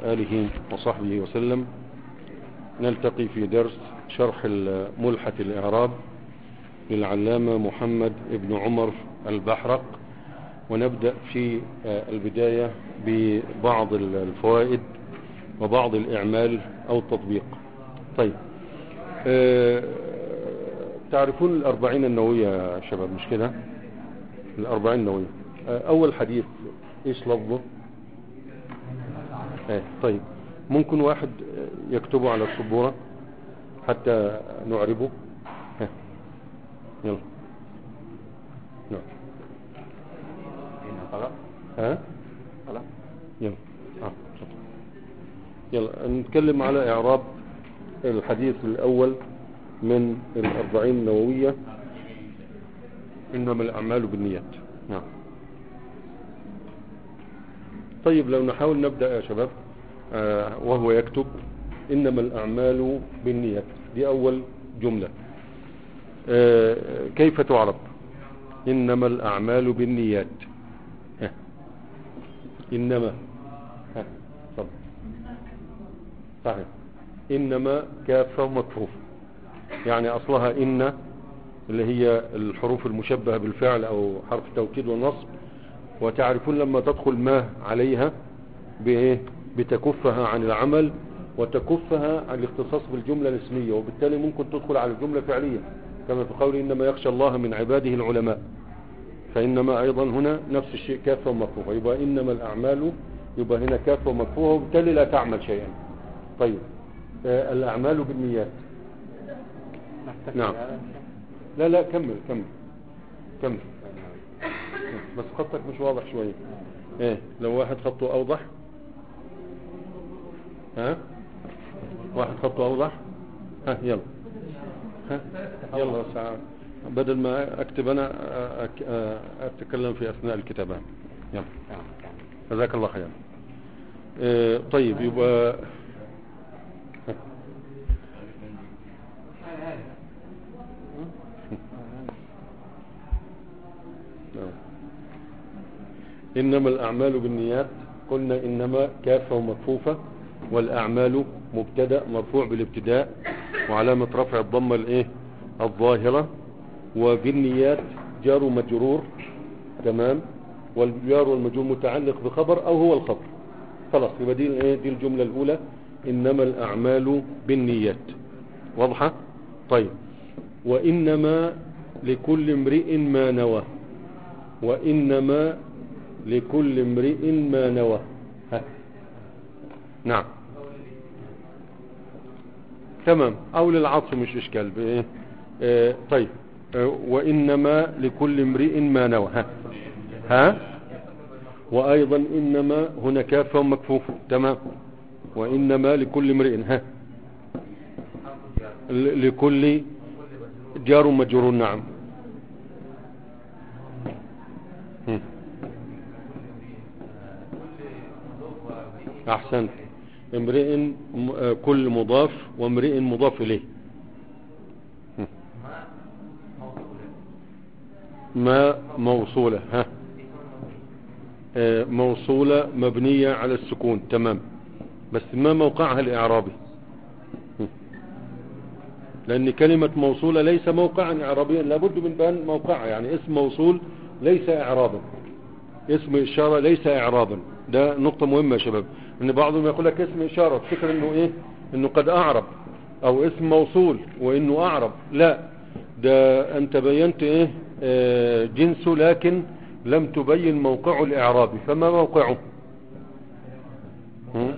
آله وصحبه وسلم نلتقي في درس شرح ملحة الإعراب للعلامة محمد بن عمر البحرق ونبدأ في البداية ببعض الفوائد وبعض الإعمال أو التطبيق طيب أه تعرفون الأربعين النووية يا شباب مش كده الأربعين النووية أه أول حديث إيش لفظه ايه طيب ممكن واحد يكتبه على السبورة حتى نعربه ها يلا نعم ها خلاص يلا آه. يلا نتكلم على اعراب الحديث الاول من الاربعين النووية انما الاعمال بالنيات نعم طيب لو نحاول نبدأ يا شباب آه وهو يكتب إنما الأعمال بالنيات دي أول جملة آه كيف تعرب إنما الأعمال بالنيات ها. إنما ها. صح. صحيح إنما كافة مكفوفة يعني أصلها إن اللي هي الحروف المشبهة بالفعل أو حرف التوكيد والنصب وتعرفون لما تدخل ما عليها بايه بتكفها عن العمل وتكفها عن الاختصاص بالجملة الاسمية وبالتالي ممكن تدخل على الجملة الفعلية كما في قول إنما يخشى الله من عباده العلماء فإنما أيضا هنا نفس الشيء كافة ومكفوفة يبقى إنما الأعمال يبقى هنا كافة ومكفوفة وبالتالي لا تعمل شيئا طيب آه الأعمال بالنيات نعم لا لا كمل كمل كمل بس خطك مش واضح شوية ايه لو واحد خطه اوضح ها واحد خطه اوضح ها يلا ها يلا ساعة بدل ما اكتب انا أك... اتكلم في اثناء الكتابة يلا جزاك الله خير اه طيب يبقى إنما الأعمال بالنيات قلنا إنما كافة ومكفوفة والأعمال مبتدأ مرفوع بالابتداء وعلامة رفع الضمة الإيه الظاهرة وبالنيات جار مجرور تمام والجار والمجرور متعلق بخبر أو هو الخبر خلاص يبقى دي الإيه دي الجملة الأولى إنما الأعمال بالنيات واضحة طيب وإنما لكل امرئ ما نوى وإنما لكل امرئ ما نوى ها. نعم تمام او للعطف مش اشكال بايه اه طيب اه وانما لكل امرئ ما نوى ها ها وايضا انما هنا كافه ومكفوفه تمام وانما لكل امرئ ها لكل جار مجرور نعم هم. احسنت امرئ كل مضاف وامرئ مضاف اليه ما موصولة ها موصولة مبنية على السكون تمام بس ما موقعها الاعرابي لان كلمة موصولة ليس موقعا اعرابيا لابد من بيان موقعها يعني اسم موصول ليس اعرابا اسم اشارة ليس اعرابا ده نقطة مهمة يا شباب ان بعضهم يقول لك اسم اشارة تفكر انه ايه انه قد اعرب او اسم موصول وانه اعرب لا ده انت بينت ايه اه جنسه لكن لم تبين موقعه الاعرابي فما موقعه هم؟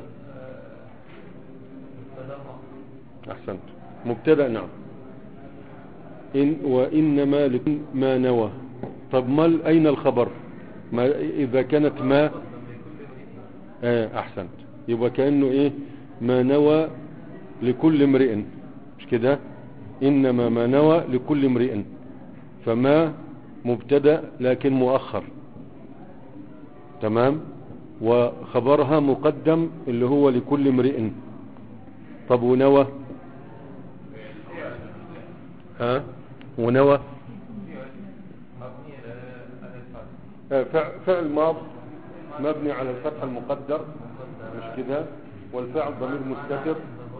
احسنت مبتدا نعم إن وانما لكل ما نوى طب ما اين الخبر ما اذا كانت ما اه احسنت يبقى كأنه ايه ما نوى لكل امرئ مش كده انما ما نوى لكل امرئ فما مبتدا لكن مؤخر تمام وخبرها مقدم اللي هو لكل امرئ طب ونوى ها ونوى فعل ماض مبني على الفتح المقدر مش كده والفاعل ضمير مستتر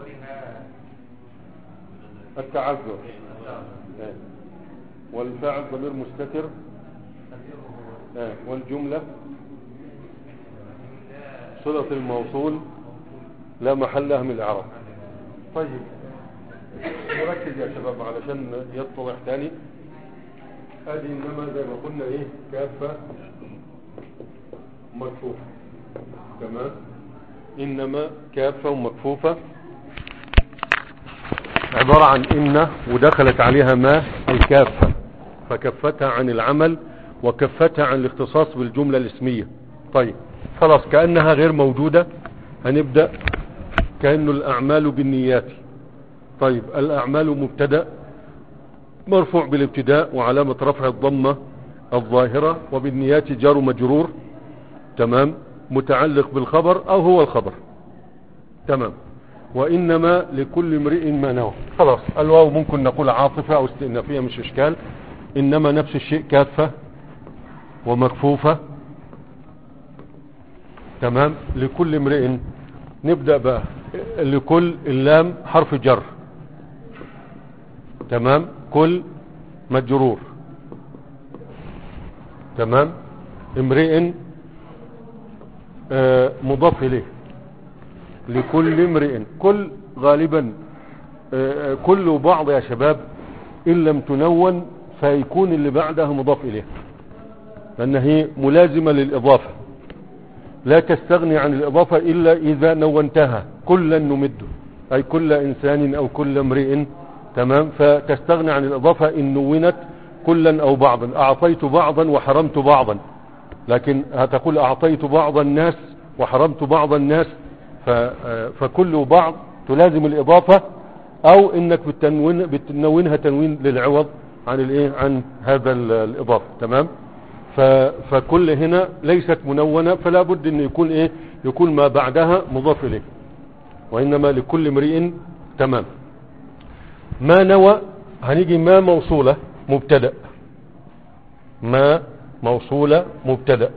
التعذر آه. والفاعل ضمير مستتر آه. والجملة صلة الموصول لا محل لها من الإعراب طيب نركز يا شباب علشان يتضح تاني هذه انما زي ما قلنا ايه كافة مكفوفة تمام انما كافة ومكفوفة عبارة عن ان ودخلت عليها ما الكافة فكفتها عن العمل وكفتها عن الاختصاص بالجملة الاسمية طيب خلاص كأنها غير موجودة هنبدأ كأنه الأعمال بالنيات طيب الأعمال مبتدأ مرفوع بالابتداء وعلامة رفع الضمة الظاهرة وبالنيات جار مجرور تمام متعلق بالخبر أو هو الخبر تمام وإنما لكل امرئ ما نوى خلاص الواو ممكن نقول عاطفة أو استئنافية مش إشكال إنما نفس الشيء كافة ومكفوفة تمام لكل امرئ نبدأ بقى لكل اللام حرف جر تمام كل مجرور تمام امرئ آه مضاف اليه لكل امرئ كل غالبا آه كل وبعض يا شباب ان لم تنون فيكون اللي بعدها مضاف اليه لان هي ملازمة للاضافة لا تستغني عن الاضافة الا اذا نونتها كلا نمده اي كل انسان او كل امرئ تمام فتستغني عن الإضافة إن نونت كلا أو بعضا أعطيت بعضا وحرمت بعضا لكن هتقول أعطيت بعض الناس وحرمت بعض الناس فكل بعض تلازم الإضافة أو إنك بتنون بتنونها تنوين للعوض عن الإيه عن هذا الإضافة تمام فكل هنا ليست منونة فلا بد إن يكون إيه يكون ما بعدها مضاف إليه وإنما لكل امرئ تمام ما نوى هنيجي ما موصولة مبتدأ ما موصولة مبتدأ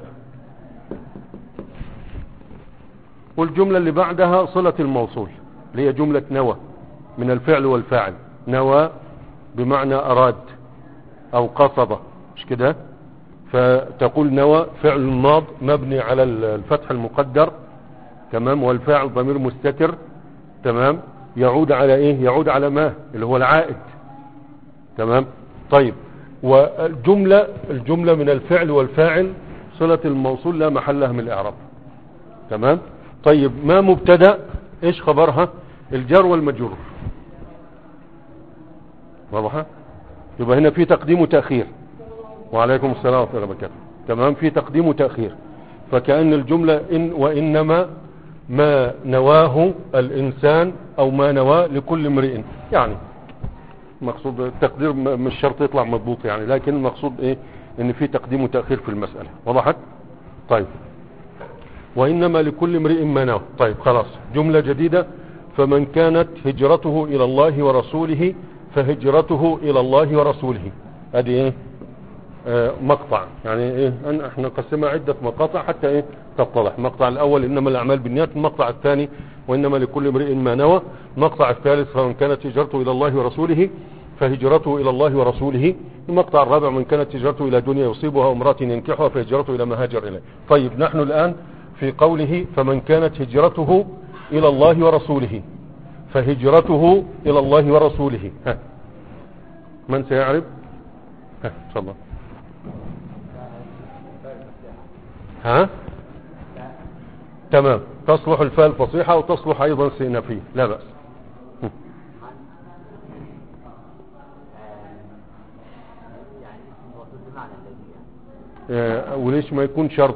والجملة اللي بعدها صلة الموصول اللي هي جملة نوى من الفعل والفاعل نوى بمعنى أراد أو قصد مش كده فتقول نوى فعل ماض مبني على الفتح المقدر تمام والفاعل ضمير مستتر تمام يعود على ايه يعود على ما اللي هو العائد تمام طيب والجملة الجملة من الفعل والفاعل صلة الموصول لا محل لها من الاعراب تمام طيب ما مبتدا ايش خبرها الجر والمجرور واضحة يبقى هنا في تقديم وتأخير وعليكم السلام ورحمة الله وبركاته تمام في تقديم وتأخير فكأن الجملة إن وإنما ما نواه الإنسان أو ما نواه لكل امرئ يعني مقصود التقدير مش شرط يطلع مضبوط يعني لكن المقصود ايه ان في تقديم وتأخير في المسألة وضحت طيب وإنما لكل امرئ ما نوى طيب خلاص جملة جديدة فمن كانت هجرته إلى الله ورسوله فهجرته إلى الله ورسوله ادي ايه آه مقطع يعني ايه أن احنا نقسمها عدة مقاطع حتى ايه تتضح المقطع الاول انما الاعمال بالنيات المقطع الثاني وانما لكل امرئ ما نوى المقطع الثالث فمن كانت هجرته الى الله ورسوله فهجرته الى الله ورسوله المقطع الرابع من كانت هجرته الى دنيا يصيبها امرأة ينكحها فهجرته الى ما هاجر اليه طيب نحن الان في قوله فمن كانت هجرته الى الله ورسوله فهجرته الى الله ورسوله ها من سيعرف ها تفضل ها تمام تصلح الفاء الفصيحة وتصلح ايضا استئنافية لا بأس آه، وليش ما يكون شرط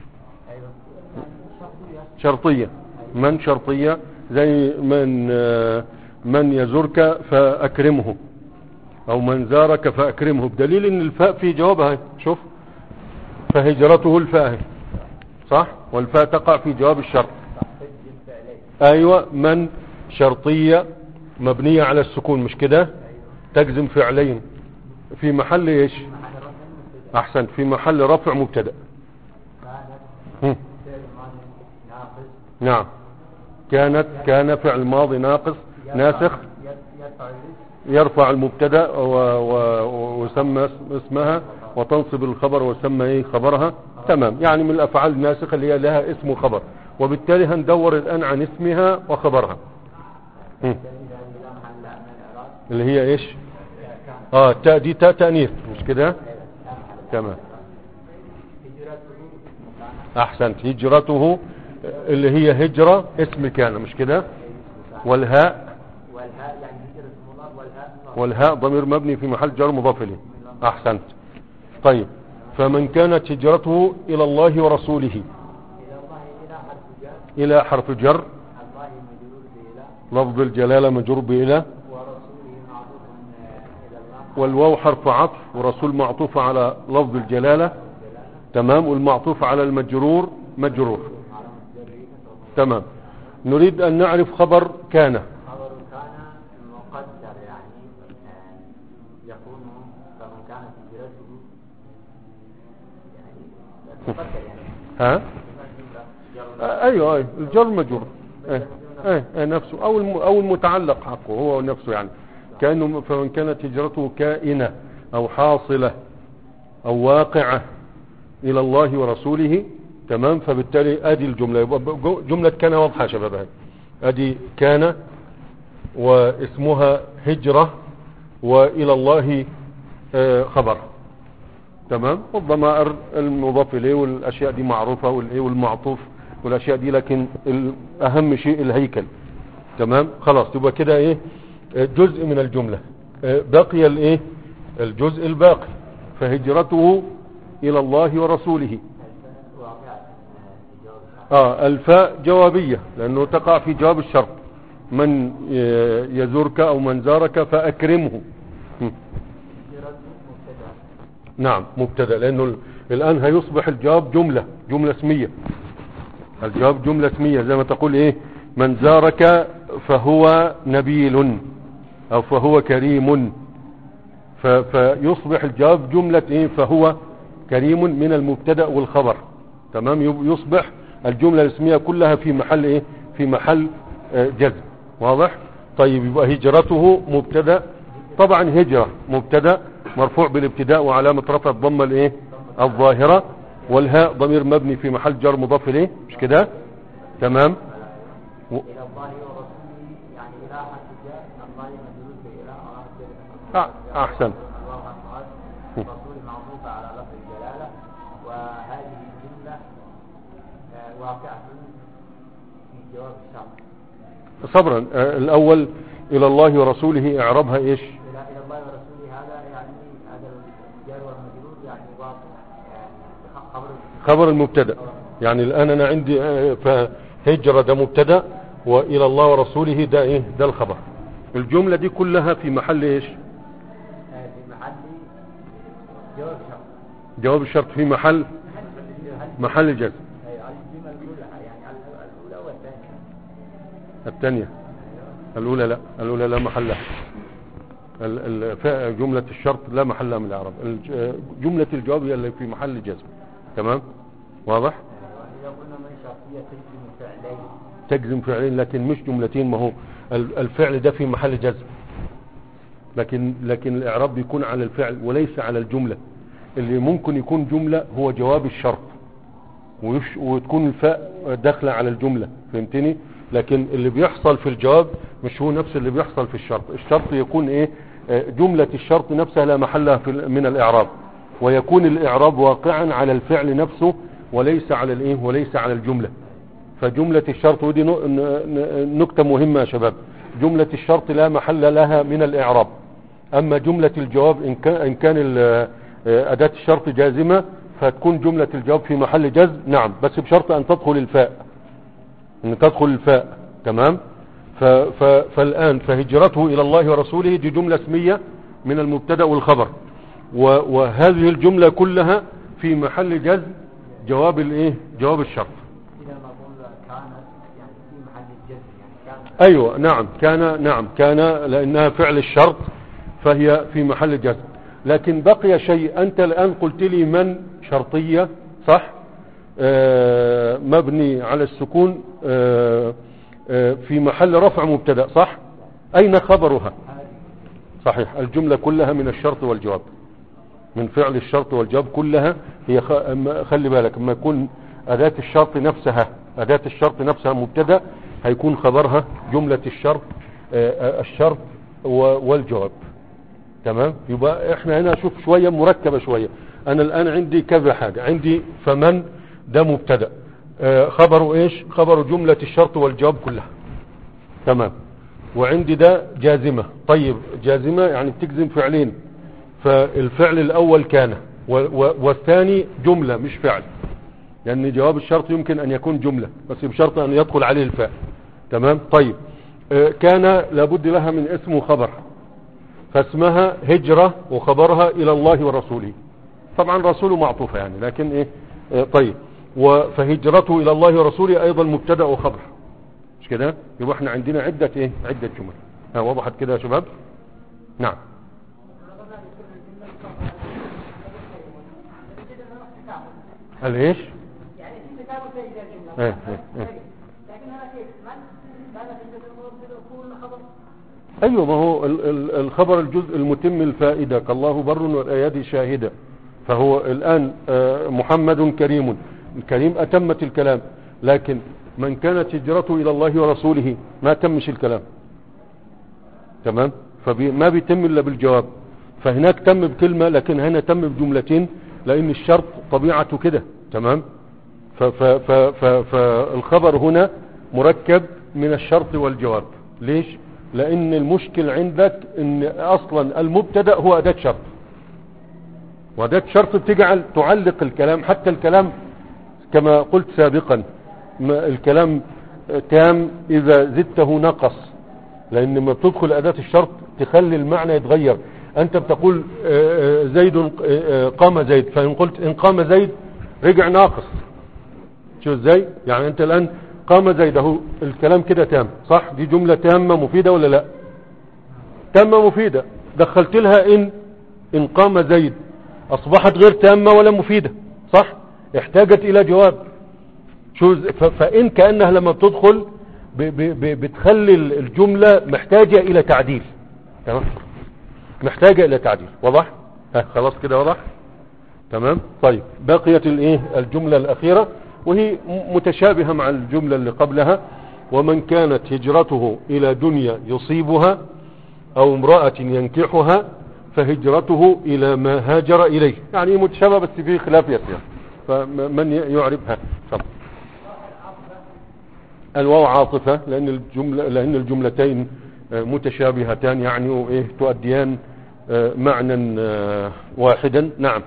شرطية من شرطية زي من آه، من يزورك فأكرمه أو من زارك فأكرمه بدليل ان الفاء في جوابها شوف فهجرته الفاء صح والفاء تقع في جواب الشرط ايوه من شرطية مبنية على السكون مش كده تجزم فعلين في محل ايش احسن في محل رفع مبتدا هم. نعم كانت كان فعل ماضي ناقص ناسخ يرفع الاسم يرفع المبتدا و- و- ويسمى اسم- اسمها وتنصب الخبر ويسمى ايه خبرها تمام يعني من الافعال الناسخه اللي هي لها اسم وخبر وبالتالي هندور الان عن اسمها وخبرها مم. إذا إذا محل لها من الإعراب اللي هي ايش كان اه تاء دي تاء تانيث مش كده لا محل تمام هجرته مكان احسنت هجرته اللي هي هجرة اسم كان مش كده والهاء والهاء يعني هجرة مضاف والهاء مضاف والهاء ضمير مبني في محل جر مضاف اليه احسنت طيب فمن كانت هجرته الى الله ورسوله إلى الله إلى حرف جر الى حرف جر الله مجرور بإلى لفظ الجلالة مجرور بإلى ورسوله معروف إلى الله والواو حرف عطف ورسول معطوف على لفظ الجلالة تمام والمعطوف على المجرور مجرور على مصدره تمام نريد ان نعرف خبر كان خبر كان مقدر يعني آه، يكون فمن كانت هجرته يعني مقدر يعني ها جر آه، ايوه ايوه الجر مجرور ايه ايه ايه نفسه او الم او المتعلق حقه هو نفسه يعني كانه فمن كانت هجرته كائنه او حاصله او واقعه الى الله ورسوله تمام فبالتالي ادي الجمله يبقى جو- جمله كان واضحه يا شباب اهي. ادي كان واسمها هجره والى الله آه، خبر تمام والضمائر المضاف اليه والاشياء دي معروفه والايه والمعطوف والاشياء دي لكن ال- اهم شيء الهيكل تمام خلاص يبقى كده ايه آه، جزء من الجمله آه، بقي الايه الجزء الباقي فهجرته الى الله ورسوله واقع جواب اه الفاء جوابيه لانه تقع في جواب الشرط من ي- يزورك او من زارك فاكرمه م. هجرته مبتدا نعم مبتدا لانه ال- الان هيصبح الجواب جمله جمله اسميه الجواب جمله اسميه زي ما تقول ايه من زارك فهو نبيل او فهو كريم ف- فيصبح الجواب جمله ايه فهو كريم من المبتدا والخبر تمام يب- يصبح الجمله الاسميه كلها في محل ايه في محل آه، جزم واضح طيب يبقى هجرته مبتدا طبعا هجره مبتدا مرفوع بالابتداء وعلامه رفع الضمه الايه الظاهره والهاء ضمير مبني في محل جر مضاف اليه مش كده تمام و- الى الله ورسوله يعني الى حرف جاء الله مجرور بالى أ- احسن الله مراد رسول معطوف على لفظ الجلاله وهذه الجمله آه، واقعه في جواب الشرط صبرا آه، الاول الى الله ورسوله اعرابها ايش الى الى الله ورسوله هذا يعني هذا الجار والمجرور يعني واقع يعني خبر خبر المبتدا يعني الان انا عندي آه، فهجرة ده مبتدا والى الله ورسوله ده ايه ده الخبر الجملة دي كلها في محل ايش آه، في محل جواب شرط جواب الشرط في محل محل جزم أي على الجمل كلها يعني على الاولى والثانيه الثانية الأولى لا الأولى لا محل لها ال- ال- ف- جملة الشرط لا محل لها من الإعراب الج- جملة الجواب هي اللي في محل جزم تمام واضح واذا قلنا من شرطيه تجزم فعلين تجزم فعلين لكن مش جملتين ما هو ال- الفعل ده في محل جزم لكن لكن الإعراب بيكون على الفعل وليس على الجملة اللي ممكن يكون جملة هو جواب الشرط ويش وتكون الفاء داخلة على الجملة فهمتني لكن اللي بيحصل في الجواب مش هو نفس اللي بيحصل في الشرط الشرط يكون ايه آه، جملة الشرط نفسها لا محل لها في ال- من الإعراب ويكون الإعراب واقعا على الفعل نفسه وليس على الايه وليس على الجملة فجملة الشرط ودي نو- ن- ن- نكتة مهمة يا شباب جملة الشرط لا محل لها من الإعراب أما جملة الجواب إن كان, إن كان ال- آه، أداة الشرط جازمة فتكون جملة الجواب في محل جزم نعم بس بشرط أن تدخل الفاء أن تدخل الفاء تمام ف ف فالآن فهجرته إلى الله ورسوله دي جملة اسمية من المبتدأ والخبر و وهذه الجملة كلها في محل جزم جواب الايه جواب الشرط اذا ما قلنا كانت يعني في محل الجزم يعني كانت ايوه نعم كان نعم كان لانها فعل الشرط فهي في محل جزم لكن بقي شيء انت الان قلت لي من شرطية صح آه مبني على السكون آه آه، في محل رفع مبتدا صح اين خبرها صحيح الجملة كلها من الشرط والجواب من فعل الشرط والجواب كلها هي خ... أما- خلي بالك لما يكون أداة الشرط نفسها أداة الشرط نفسها مبتدا هيكون خبرها جملة الشرط آه، آه، الشرط و- والجواب تمام يبقى احنا هنا شوف شوية مركبة شوية انا الان عندي كذا حاجة عندي فمن ده مبتدا آه، خبره ايش خبره جملة الشرط والجواب كلها تمام وعندي ده جازمة طيب جازمة يعني بتجزم فعلين فالفعل الاول كان و- و- والثاني جملة مش فعل لان جواب الشرط يمكن ان يكون جملة بس بشرط ان يدخل عليه الفاء تمام طيب آه، كان لابد لها من اسم وخبر فاسمها هجرة وخبرها الى الله ورسوله طبعا رسوله معطوفة يعني لكن ايه آه، طيب و- فهجرته الى الله ورسوله ايضا مبتدا وخبر مش كده يبقى احنا عندنا عدة ايه عدة جمل ها وضحت كده يا شباب نعم قال ايش يعني في كتاب زي الجملة إيه، إيه، إيه. لكن هذا كيف من كان في الجملة يكون خبر ايوه ما هو ال- ال- الخبر الجزء المتم الفائدة كالله بر والايادي شاهدة فهو الان آه، محمد كريم الكريم اتمت الكلام لكن من كانت هجرته الى الله ورسوله ما تمش الكلام تمام فما بيتم الا بالجواب فهناك تم بكلمة لكن هنا تم بجملتين لان الشرط طبيعته كده تمام ف- ف- ف- ف- فالخبر هنا مركب من الشرط والجواب ليش لان المشكل عندك ان اصلا المبتدا هو اداة شرط واداة شرط بتجعل تعلق الكلام حتى الكلام كما قلت سابقا ما الكلام تام اذا زدته نقص لان لما بتدخل اداة الشرط تخلي المعنى يتغير انت بتقول آه، آه، زيد آه، آه، قام زيد فان قلت ان قام زيد رجع ناقص شو ازاي يعني انت الان قام زيد اهو الكلام كده تام صح دي جملة تامة مفيدة ولا لا تامة مفيدة دخلت لها ان ان قام زيد اصبحت غير تامة ولا مفيدة صح احتاجت الى جواب شو ز- ف- فان كأنها لما بتدخل ب ب ب بتخلي ال- الجملة محتاجة الى تعديل تمام محتاجة الى تعديل واضح ها خلاص كده واضح تمام طيب بقيت الايه الجملة الاخيرة وهي م- متشابهة مع الجملة اللي قبلها ومن كانت هجرته الى دنيا يصيبها او امرأة ينكحها فهجرته الى ما هاجر اليه يعني متشابه بس فيه خلاف يسير فمن ي- يعرفها تفضل. الواو عاطفة لان الجملة لان الجملتين آه، متشابهتان يعني وايه تؤديان آه، معنى آه، واحدا نعم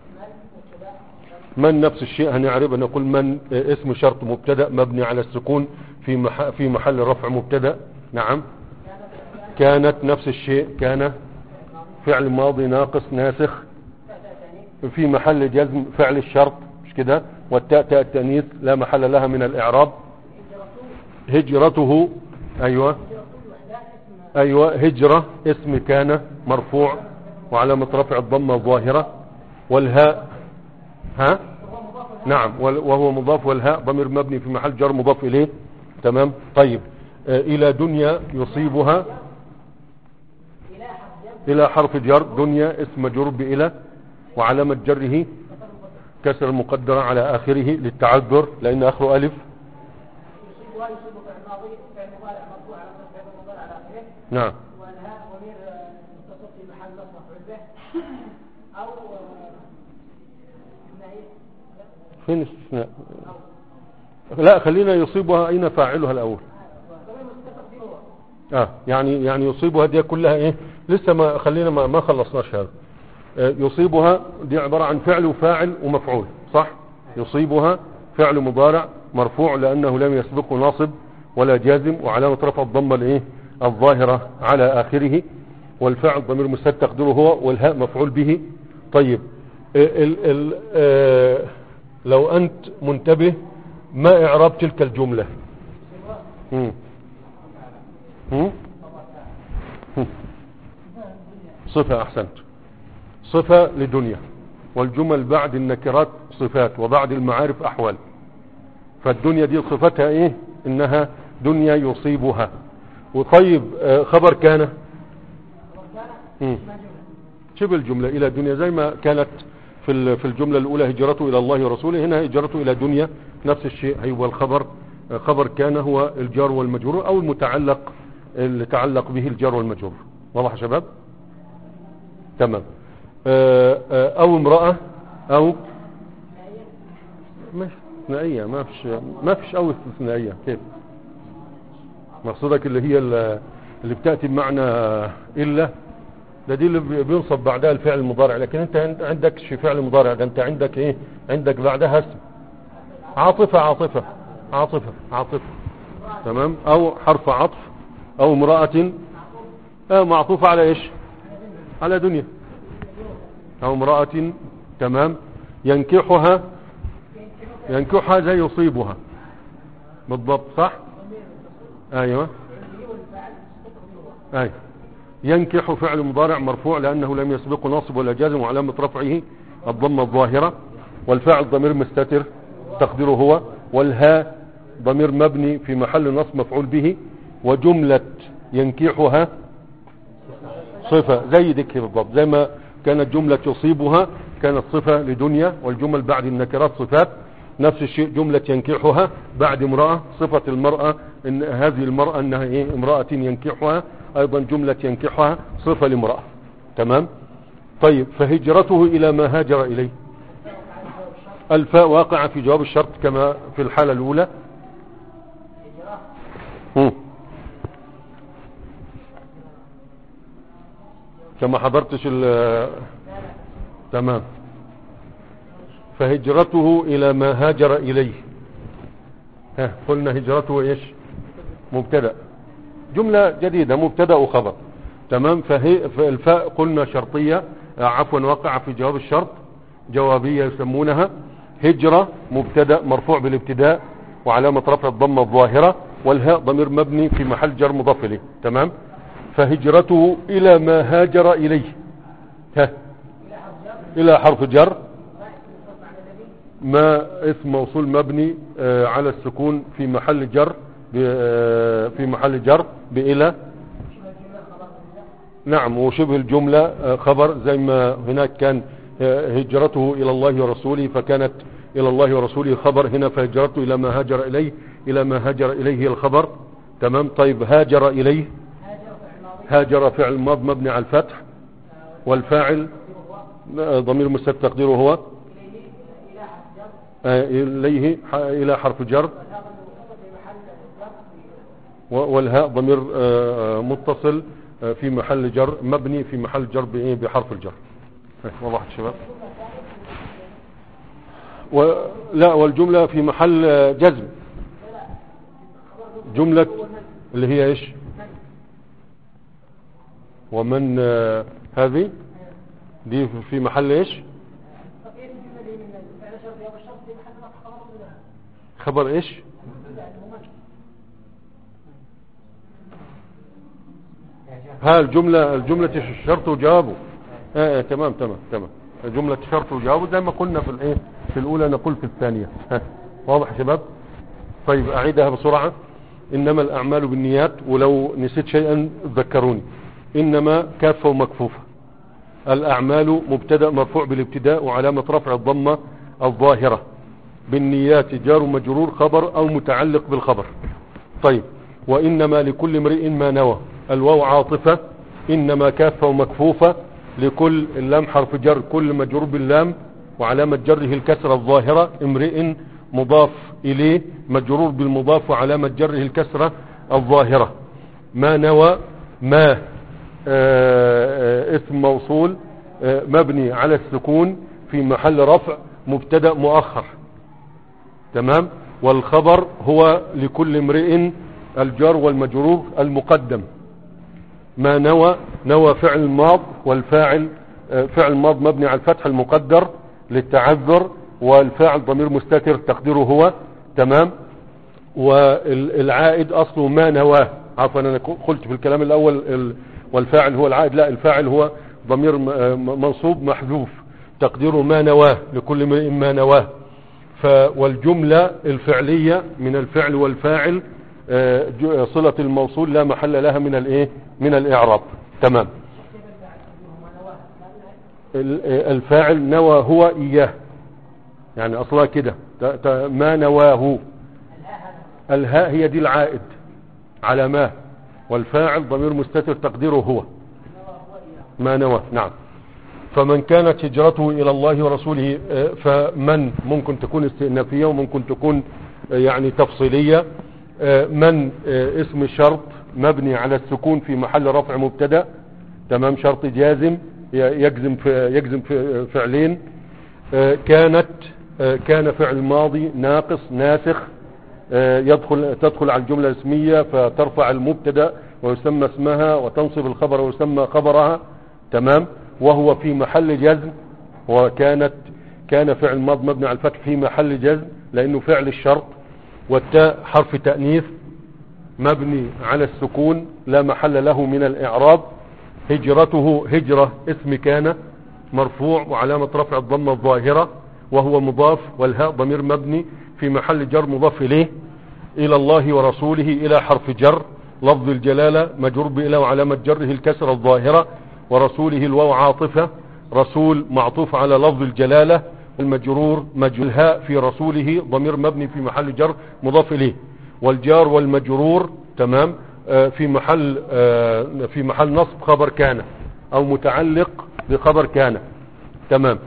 من نفس الشيء هنعرف نقول من آه، اسم شرط مبتدا مبني على السكون في مح في محل رفع مبتدا نعم كانت نفس الشيء كان فعل ماضي ناقص ناسخ في محل جزم فعل الشرط مش كده والتاء تاء التانيث لا محل لها من الاعراب هجرته ايوه ايوه هجرة اسم كان مرفوع وعلامة رفع الضمة الظاهرة والهاء ها نعم وال- وهو مضاف والهاء ضمير مبني في محل جر مضاف اليه تمام طيب آه الى دنيا يصيبها الى حرف جر دنيا اسم مجرور بإلى وعلامة جره كسر المقدرة على اخره للتعذر لان اخره الف يصيبها يصيب فعل ماضي فعل مضارع مرفوع على فعل مضارع على اخره نعم والهاء ضمير متصل في محل نصب مفعول به او نهي فين الاستثناء لا خلينا يصيبها اين فاعلها الاول ضمير متصل فيه هو اه يعني يعني يصيبها دي كلها ايه لسه ما خلينا ما, ما خلصناش هذا آه يصيبها دي عبارة عن فعل وفاعل ومفعول صح يصيبها فعل مضارع مرفوع لانه لم يسبقه ناصب ولا جازم وعلامة رفع الضمة الايه الظاهرة على اخره والفعل ضمير مستتر تقديره هو والهاء مفعول به طيب آه ال ال آه لو انت منتبه ما اعراب تلك الجملة مم. مم؟ مم. صفة أحسنت صفة لدنيا والجمل بعد النكرات صفات وبعد المعارف أحوال فالدنيا دي صفتها إيه إنها دنيا يصيبها وطيب آه، خبر كان مم. شبه الجملة إلى دنيا زي ما كانت في ال- في الجملة الأولى هجرته إلى الله ورسوله هنا هجرته إلى دنيا نفس الشيء هو الخبر آه، خبر كان هو الجار والمجرور أو المتعلق اللي تعلق به الجار والمجرور واضح يا شباب تمام آه، آه، أو امرأة أو مش استثنائية ما فيش ما فيش أو استثنائية كيف مقصودك اللي هي ال- اللي بتأتي بمعنى إلا ده دي اللي بي- بينصب بعدها الفعل المضارع لكن انت عند- عندكش فعل مضارع ده انت عندك ايه عندك بعدها اسم عاطفة عاطفة عاطفة عاطفة تمام او حرف عطف او امرأة اه معطوفة على ايش على دنيا او امرأة تمام ينكحها ينكحها زي يصيبها بالضبط صح ايوه ايوه ينكح فعل مضارع مرفوع لأنه لم يسبقه ناصب ولا جازم وعلامة رفعه الضمة الظاهرة والفاعل ضمير مستتر تقديره هو والهاء ضمير مبني في محل نصب مفعول به وجملة ينكحها صفة زي ديك بالضبط زي ما كانت جملة يصيبها كانت صفة لدنيا والجمل بعد النكرات صفات نفس الشيء جملة ينكحها بعد امرأة صفة المرأة ان هذه المرأة انها ايه امرأة ينكحها ايضا جملة ينكحها صفة لامرأة تمام طيب فهجرته الى ما هاجر اليه الفاء واقع في جواب الشرط كما في الحالة الاولى هم. كما حضرتش ال تمام فهجرته الى ما هاجر اليه ها قلنا هجرته ايش مبتدا جملة جديدة مبتدا وخبر تمام فهي فالفاء قلنا شرطية آه، عفوا وقع في جواب الشرط جوابية يسمونها هجرة مبتدا مرفوع بالابتداء وعلامة رفع الضمة الظاهرة والهاء ضمير مبني في محل جر مضاف اليه تمام فهجرته الى ما هاجر اليه ها الى حرف جر ما اسم موصول مبني آه، على السكون في محل جر ب- آه، في محل جر بإلى نعم وشبه الجملة آه، خبر زي ما هناك كان آه، هجرته إلى الله ورسوله فكانت إلى الله ورسوله خبر هنا فهجرته إلى ما هاجر إليه إلى ما هاجر إليه الخبر تمام طيب هاجر إليه هاجر فعل ماض مبني على الفتح والفاعل آه، ضمير مستتر تقديره هو آه، إليه ح- إلى حرف جر و- والهاء ضمير آه، آه، متصل آه، في محل جر مبني في محل جر بإيه؟ بحرف الجر إيه، واضح يا شباب و... لا والجملة في محل آه، جزم جملة اللي هي ايش ومن آه، هذه دي في محل ايش خبر ايش ها الجملة الجملة الشرط وجوابه آه آه تمام تمام تمام جملة شرط وجوابه زي ما قلنا في الايه في الاولى نقول في الثانية ها واضح يا شباب طيب اعيدها بسرعة انما الاعمال بالنيات ولو نسيت شيئا ذكروني انما كافة ومكفوفة الاعمال مبتدا مرفوع بالابتداء وعلامة رفع الضمة الظاهرة بالنيات جار مجرور خبر او متعلق بالخبر طيب وانما لكل امرئ ما نوى الواو عاطفة انما كافة ومكفوفة لكل اللام حرف جر كل مجرور باللام وعلامة جره الكسرة الظاهرة امرئ مضاف اليه مجرور بالمضاف وعلامة جره الكسرة الظاهرة ما نوى ما آه، آه، اسم موصول آه، مبني على السكون في محل رفع مبتدا مؤخر تمام والخبر هو لكل امرئ الجار والمجرور المقدم ما نوى نوى فعل ماض والفاعل آه، فعل ماض مبني على الفتح المقدر للتعذر والفاعل ضمير مستتر تقديره هو تمام والعائد اصله ما نواه عفوا انا قلت في الكلام الاول ال- والفاعل هو العائد لا الفاعل هو ضمير م- آه، منصوب محذوف تقديره ما نواه لكل امرئ ما نواه ف والجملة الفعلية من الفعل والفاعل آه، ج- صلة الموصول لا محل لها من الايه من الاعراب تمام ال- آه، الفاعل نوى هو اياه يعني اصلها كده ت- ت- ما نواه الهاء هي دي العائد على ما والفاعل ضمير مستتر تقديره هو ما نوى نعم فمن كانت هجرته الى الله ورسوله آه، فمن ممكن تكون استئنافية وممكن تكون آه، يعني تفصيلية آه، من آه، اسم شرط مبني على السكون في محل رفع مبتدا تمام شرط جازم ي- يجزم في يجزم في فعلين آه، كانت آه، كان فعل ماضي ناقص ناسخ آه، يدخل تدخل على الجملة الاسمية فترفع المبتدا ويسمى اسمها وتنصب الخبر ويسمى خبرها تمام وهو في محل جزم وكانت كان فعل ماض مبني على الفتح في محل جزم لانه فعل الشرط والتاء حرف تأنيث مبني على السكون لا محل له من الاعراب هجرته هجرة اسم كان مرفوع وعلامة رفع الضمة الظاهرة وهو مضاف والهاء ضمير مبني في محل جر مضاف إليه إلى الله ورسوله إلى حرف جر لفظ الجلالة مجرور بإلى وعلامة جره الكسر الظاهرة ورسوله الواو عاطفة رسول معطوف على لفظ الجلالة المجرور مجرور الهاء في رسوله ضمير مبني في محل جر مضاف إليه والجار والمجرور تمام آه، في محل آه، في محل نصب خبر كان او متعلق بخبر كان تمام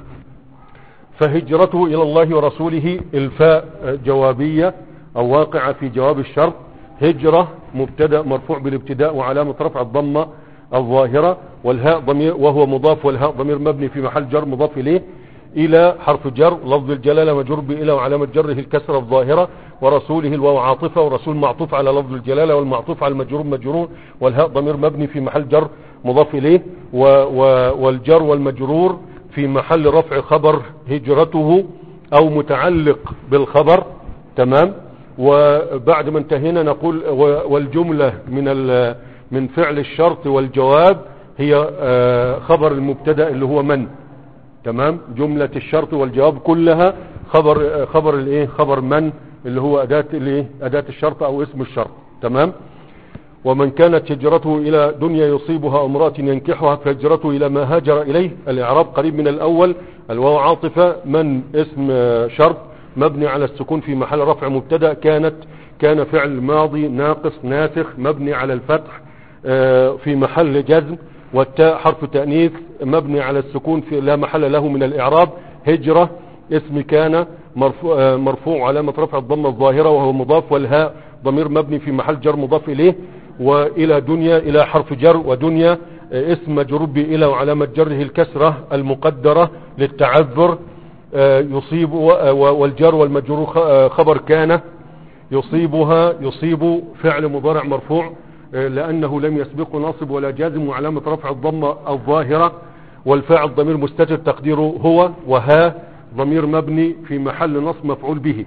فهجرته الى الله ورسوله الفاء آه، جوابية او واقعة في جواب الشرط هجرة مبتدا مرفوع بالابتداء وعلامة رفع الضمة الظاهرة والهاء ضمير وهو مضاف والهاء ضمير مبني في محل جر مضاف اليه الى حرف جر لفظ الجلالة مجرور بإلى وعلامة جره الكسرة الظاهرة ورسوله الواو عاطفة ورسول معطوف على لفظ الجلالة والمعطوف على المجرور مجرور والهاء ضمير مبني في محل جر مضاف إليه و و والجر والمجرور في محل رفع خبر هجرته أو متعلق بالخبر تمام وبعد ما انتهينا نقول و- والجملة من ال- من فعل الشرط والجواب هي آه، خبر المبتدا اللي هو من تمام جملة الشرط والجواب كلها خبر خبر الايه خبر من اللي هو اداة الايه اداة الشرط او اسم الشرط تمام ومن كانت هجرته الى دنيا يصيبها امرأة ينكحها فهجرته الى ما هاجر اليه الاعراب قريب من الاول الواو عاطفة من اسم آه، شرط مبني على السكون في محل رفع مبتدا كانت كان فعل ماضي ناقص ناسخ مبني على الفتح آه، في محل جزم والتاء حرف تأنيث مبني على السكون في لا محل له من الإعراب هجرة اسم كان مرفوع, آه، مرفوع علامة رفع الضمة الظاهرة وهو مضاف والهاء ضمير مبني في محل جر مضاف إليه وإلى دنيا إلى حرف جر ودنيا آه، اسم مجرور بإلى وعلامة جره الكسرة المقدرة للتعذر آه، يصيب و- آه، والجر والمجرور خ- آه، خبر كان يصيبها يصيب فعل مضارع مرفوع آه، لأنه لم يسبقه ناصب ولا جازم وعلامة رفع الضمة الظاهرة والفاعل ضمير مستتر تقديره هو وها ضمير مبني في محل نصب مفعول به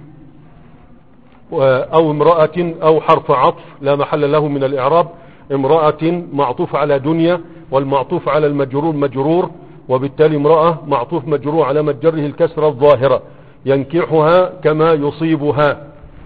و- أو امرأة أو حرف عطف لا محل له من الإعراب امرأة معطوف على دنيا والمعطوف على المجرور مجرور وبالتالي امرأة معطوف مجرور على مجره الكسرة الظاهرة ينكحها كما يصيبها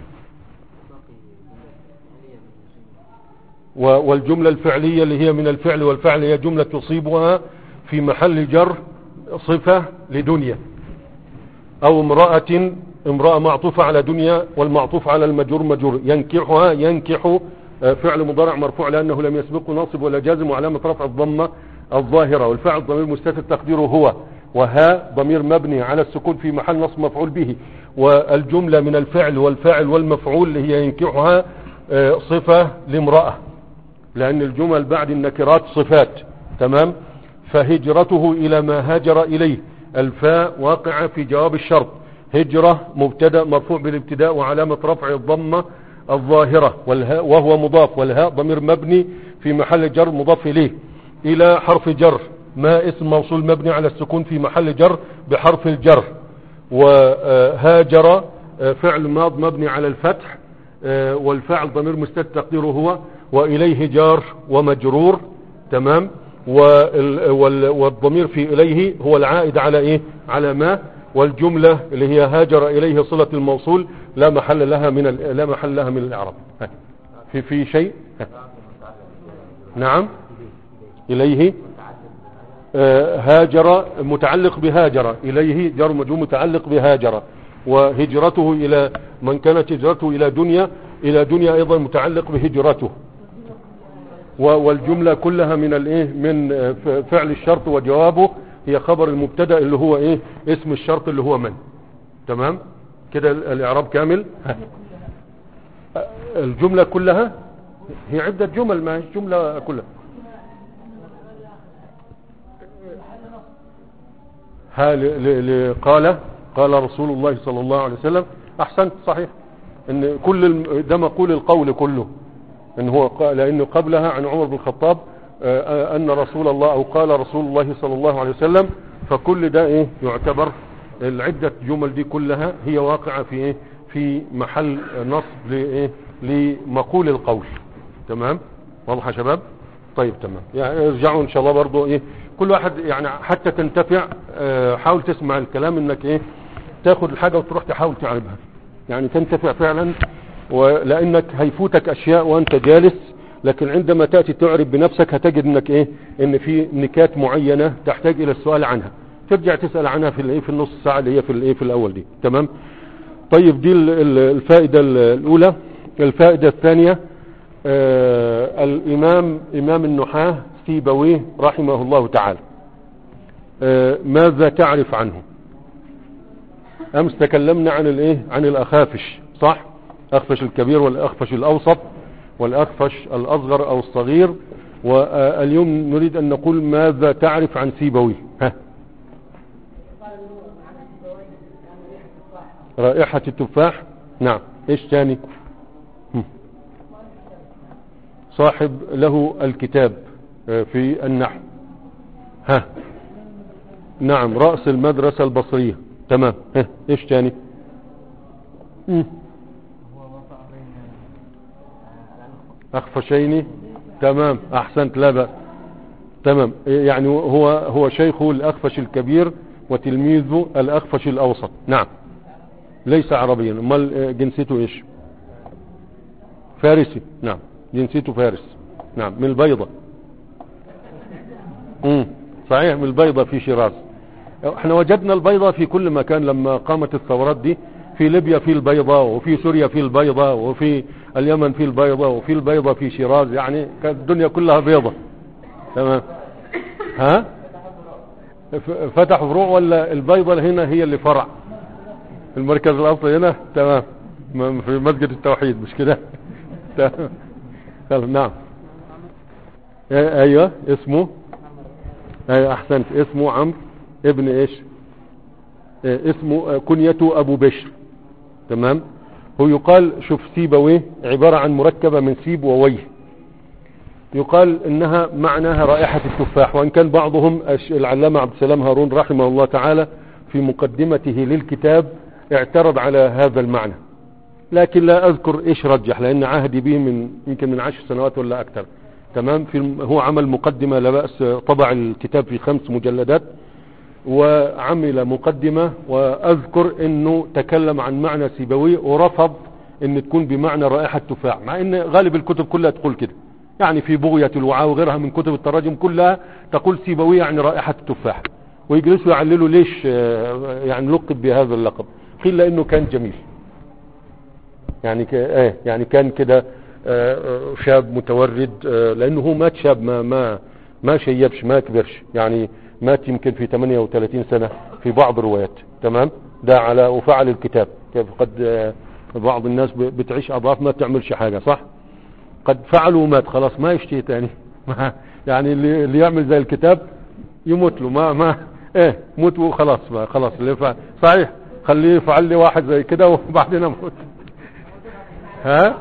و- والجملة الفعلية اللي هي من الفعل والفعل هي جملة تصيبها في محل جر صفة لدنيا او امرأة امرأة معطوفة على دنيا والمعطوف على المجرور مجرور ينكحها ينكح آه، فعل مضارع مرفوع لأنه لم يسبقه ناصب ولا جازم وعلامة رفع الضمة الظاهرة والفعل ضمير مستتر تقديره هو وها ضمير مبني على السكون في محل نصب مفعول به والجملة من الفعل والفاعل والمفعول اللي هي ينكحها آه، صفة لامرأة لأن الجمل بعد النكرات صفات تمام فهجرته إلى ما هاجر إليه الفاء واقعة في جواب الشرط هجرة مبتدا مرفوع بالابتداء وعلامة رفع الضمة الظاهرة والهاء وهو مضاف والهاء ضمير مبني في محل جر مضاف إليه إلى حرف جر ما اسم موصول مبني على السكون في محل جر بحرف الجر وهاجر آه، فعل ماض مبني على الفتح آه، والفاعل ضمير مستتر تقديره هو وإليه جار ومجرور تمام وال- وال- والضمير في إليه هو العائد على إيه على ما والجملة اللي هي هاجر إليه صلة الموصول لا محل لها من ال- لا محل لها من الإعراب ها. في في شيء نعم إليه آه، هاجر متعلق بهاجر إليه جار مجرور متعلق بهاجر وهجرته إلى من كانت هجرته إلى دنيا إلى دنيا أيضا متعلق بهجرته و- والجملة كلها من الايه من آه، ف- فعل الشرط وجوابه هي خبر المبتدا اللي هو ايه اسم الشرط اللي هو من تمام كده ال- الاعراب كامل ها. آه، الجملة كلها هي عدة جمل ما هي جملة كلها ها ل- ل- ل- قال قال رسول الله صلى الله عليه وسلم احسنت صحيح ان كل الم- ده مقول القول كله ان هو قال لانه قبلها عن عمر بن الخطاب آه، آه، ان رسول الله او قال رسول الله صلى الله عليه وسلم فكل ده ايه يعتبر العدة جمل دي كلها هي واقعة في ايه في محل نصب لايه لمقول القول تمام واضح يا شباب طيب تمام يعني ارجعوا ان شاء الله برضو ايه كل واحد يعني حتى تنتفع آه، حاول تسمع الكلام انك ايه تاخد الحاجة وتروح تحاول تعربها يعني تنتفع فعلا ولانك هيفوتك اشياء وانت جالس لكن عندما تأتي تعرب بنفسك هتجد انك ايه ان في نكات معينة تحتاج الى السؤال عنها ترجع تسأل عنها في الايه في النص ساعة اللي هي في الايه في الاول دي تمام طيب دي ال- ال- الفائدة ال- الاولى الفائدة الثانية آه الامام امام النحاة سيبويه رحمه الله تعالى آه ماذا تعرف عنه امس تكلمنا عن الايه عن الاخافش صح اخفش الكبير والاخفش الاوسط والاخفش الاصغر او الصغير واليوم نريد ان نقول ماذا تعرف عن سيبوي ها رائحة التفاح نعم ايش تاني هم. صاحب له الكتاب آه، في النحو ها نعم رأس المدرسة البصرية تمام ها ايش تاني مم. هو وضع بين أخفشين تمام أحسنت لا بأس تمام يعني هو هو شيخه الأخفش الكبير وتلميذه الأخفش الأوسط نعم ليس عربيا امال جنسيته ايش فارسي نعم جنسيته فارس نعم من البيضة امم صحيح من البيضة في شيراز احنا وجدنا البيضة في كل مكان لما قامت الثورات دي في ليبيا في البيضة وفي سوريا في البيضة وفي اليمن في البيضة وفي البيضة في شيراز يعني كانت الدنيا كلها بيضة تمام ها ف- فتحوا فروع ولا البيضة هنا هي اللي فرع المركز الاصلي هنا تمام م- في مسجد التوحيد مش كده تمام خلاص، نعم آه، ايوه اسمه ايوه احسنت اسمه عمرو ابن ايش آه، اسمه آه، كنيته ابو بشر تمام هو يقال شوف سيبويه عبارة عن مركبة من سيب وويه يقال انها معناها رائحة التفاح وان كان بعضهم الش- العلامة عبد السلام هارون رحمه الله تعالى في مقدمته للكتاب اعترض على هذا المعنى لكن لا اذكر ايش رجح لان عهدي به من يمكن من عشر سنوات ولا اكثر تمام في الم- هو عمل مقدمة لا بأس طبع الكتاب في خمس مجلدات وعمل مقدمة واذكر انه تكلم عن معنى سيبوي ورفض ان تكون بمعنى رائحة تفاح مع ان غالب الكتب كلها تقول كده يعني في بغية الوعاء وغيرها من كتب التراجم كلها تقول سيبوي يعني رائحة التفاح ويجلسوا يعللوا ليش آه، يعني لقب بهذا اللقب قيل لانه كان جميل يعني ك... آه يعني كان كده آه، آه، شاب متورد آه، لانه هو مات شاب ما ما ما شيبش ما كبرش يعني مات يمكن في 38 سنة في بعض الروايات تمام ده على وفعل الكتاب كيف قد آه، بعض الناس ب- بتعيش اضعاف ما تعملش حاجة صح قد فعلوا ومات خلاص ما يشتهي تاني ما يعني اللي, اللي يعمل زي الكتاب يموت له ما ما ايه موت وخلاص ما خلاص اللي فعل صحيح خليه يفعل لي واحد زي كده وبعدين اموت ها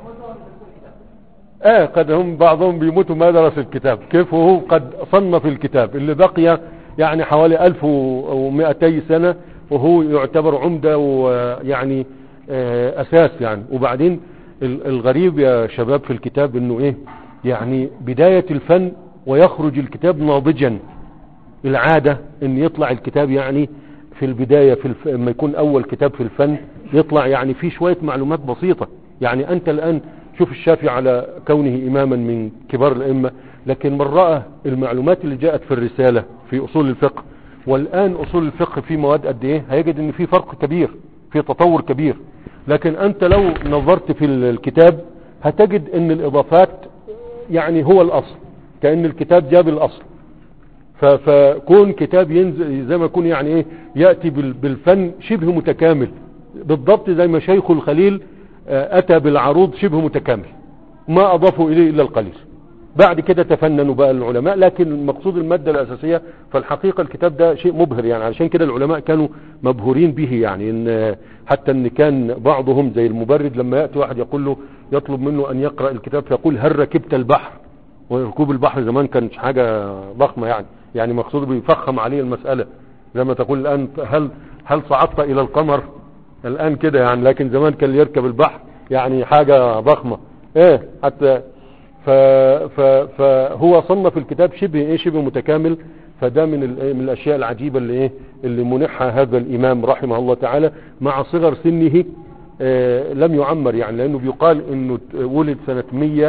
ايه قد هم بعضهم بيموتوا ما درس الكتاب كيف وهو قد صنف الكتاب اللي بقي يعني حوالي ألف ومئتي سنة وهو يعتبر عمدة ويعني آه، أساس يعني وبعدين ال- الغريب يا شباب في الكتاب انه ايه يعني بداية الفن ويخرج الكتاب ناضجا العادة ان يطلع الكتاب يعني في البداية في الف... لما يكون اول كتاب في الفن يطلع يعني فيه شوية معلومات بسيطة يعني انت الان شوف الشافعي على كونه إماما من كبار الأئمة لكن من رأى المعلومات اللي جاءت في الرسالة في أصول الفقه والآن أصول الفقه في مواد قد إيه هيجد إن في فرق كبير في تطور كبير لكن أنت لو نظرت في الكتاب هتجد إن الإضافات يعني هو الأصل كأن الكتاب جاب الأصل ف- فكون كتاب ينزل زي ما يكون يعني ايه يأتي بال- بالفن شبه متكامل بالضبط زي ما شيخ الخليل آه، أتى بالعروض شبه متكامل ما أضافوا إليه إلا القليل بعد كده تفننوا بقى العلماء لكن المقصود المادة الأساسية فالحقيقة الكتاب ده شيء مبهر يعني علشان كده العلماء كانوا مبهورين به يعني إن حتى ان كان بعضهم زي المبرد لما يأتي واحد يقول له يطلب منه ان يقرأ الكتاب فيقول هل ركبت البحر وركوب البحر زمان كانت حاجة ضخمة يعني يعني مقصود بيفخم عليه المسألة زي ما تقول الآن هل هل صعدت إلى القمر الآن كده يعني لكن زمان كان اللي يركب البحر يعني حاجة ضخمة ايه حتى ف ف فهو صنف الكتاب شبه ايه شبه متكامل فده من ال- من الاشياء العجيبه اللي ايه اللي منحها هذا الامام رحمه الله تعالى مع صغر سنه آه، لم يعمر يعني لانه بيقال انه ت- ولد سنه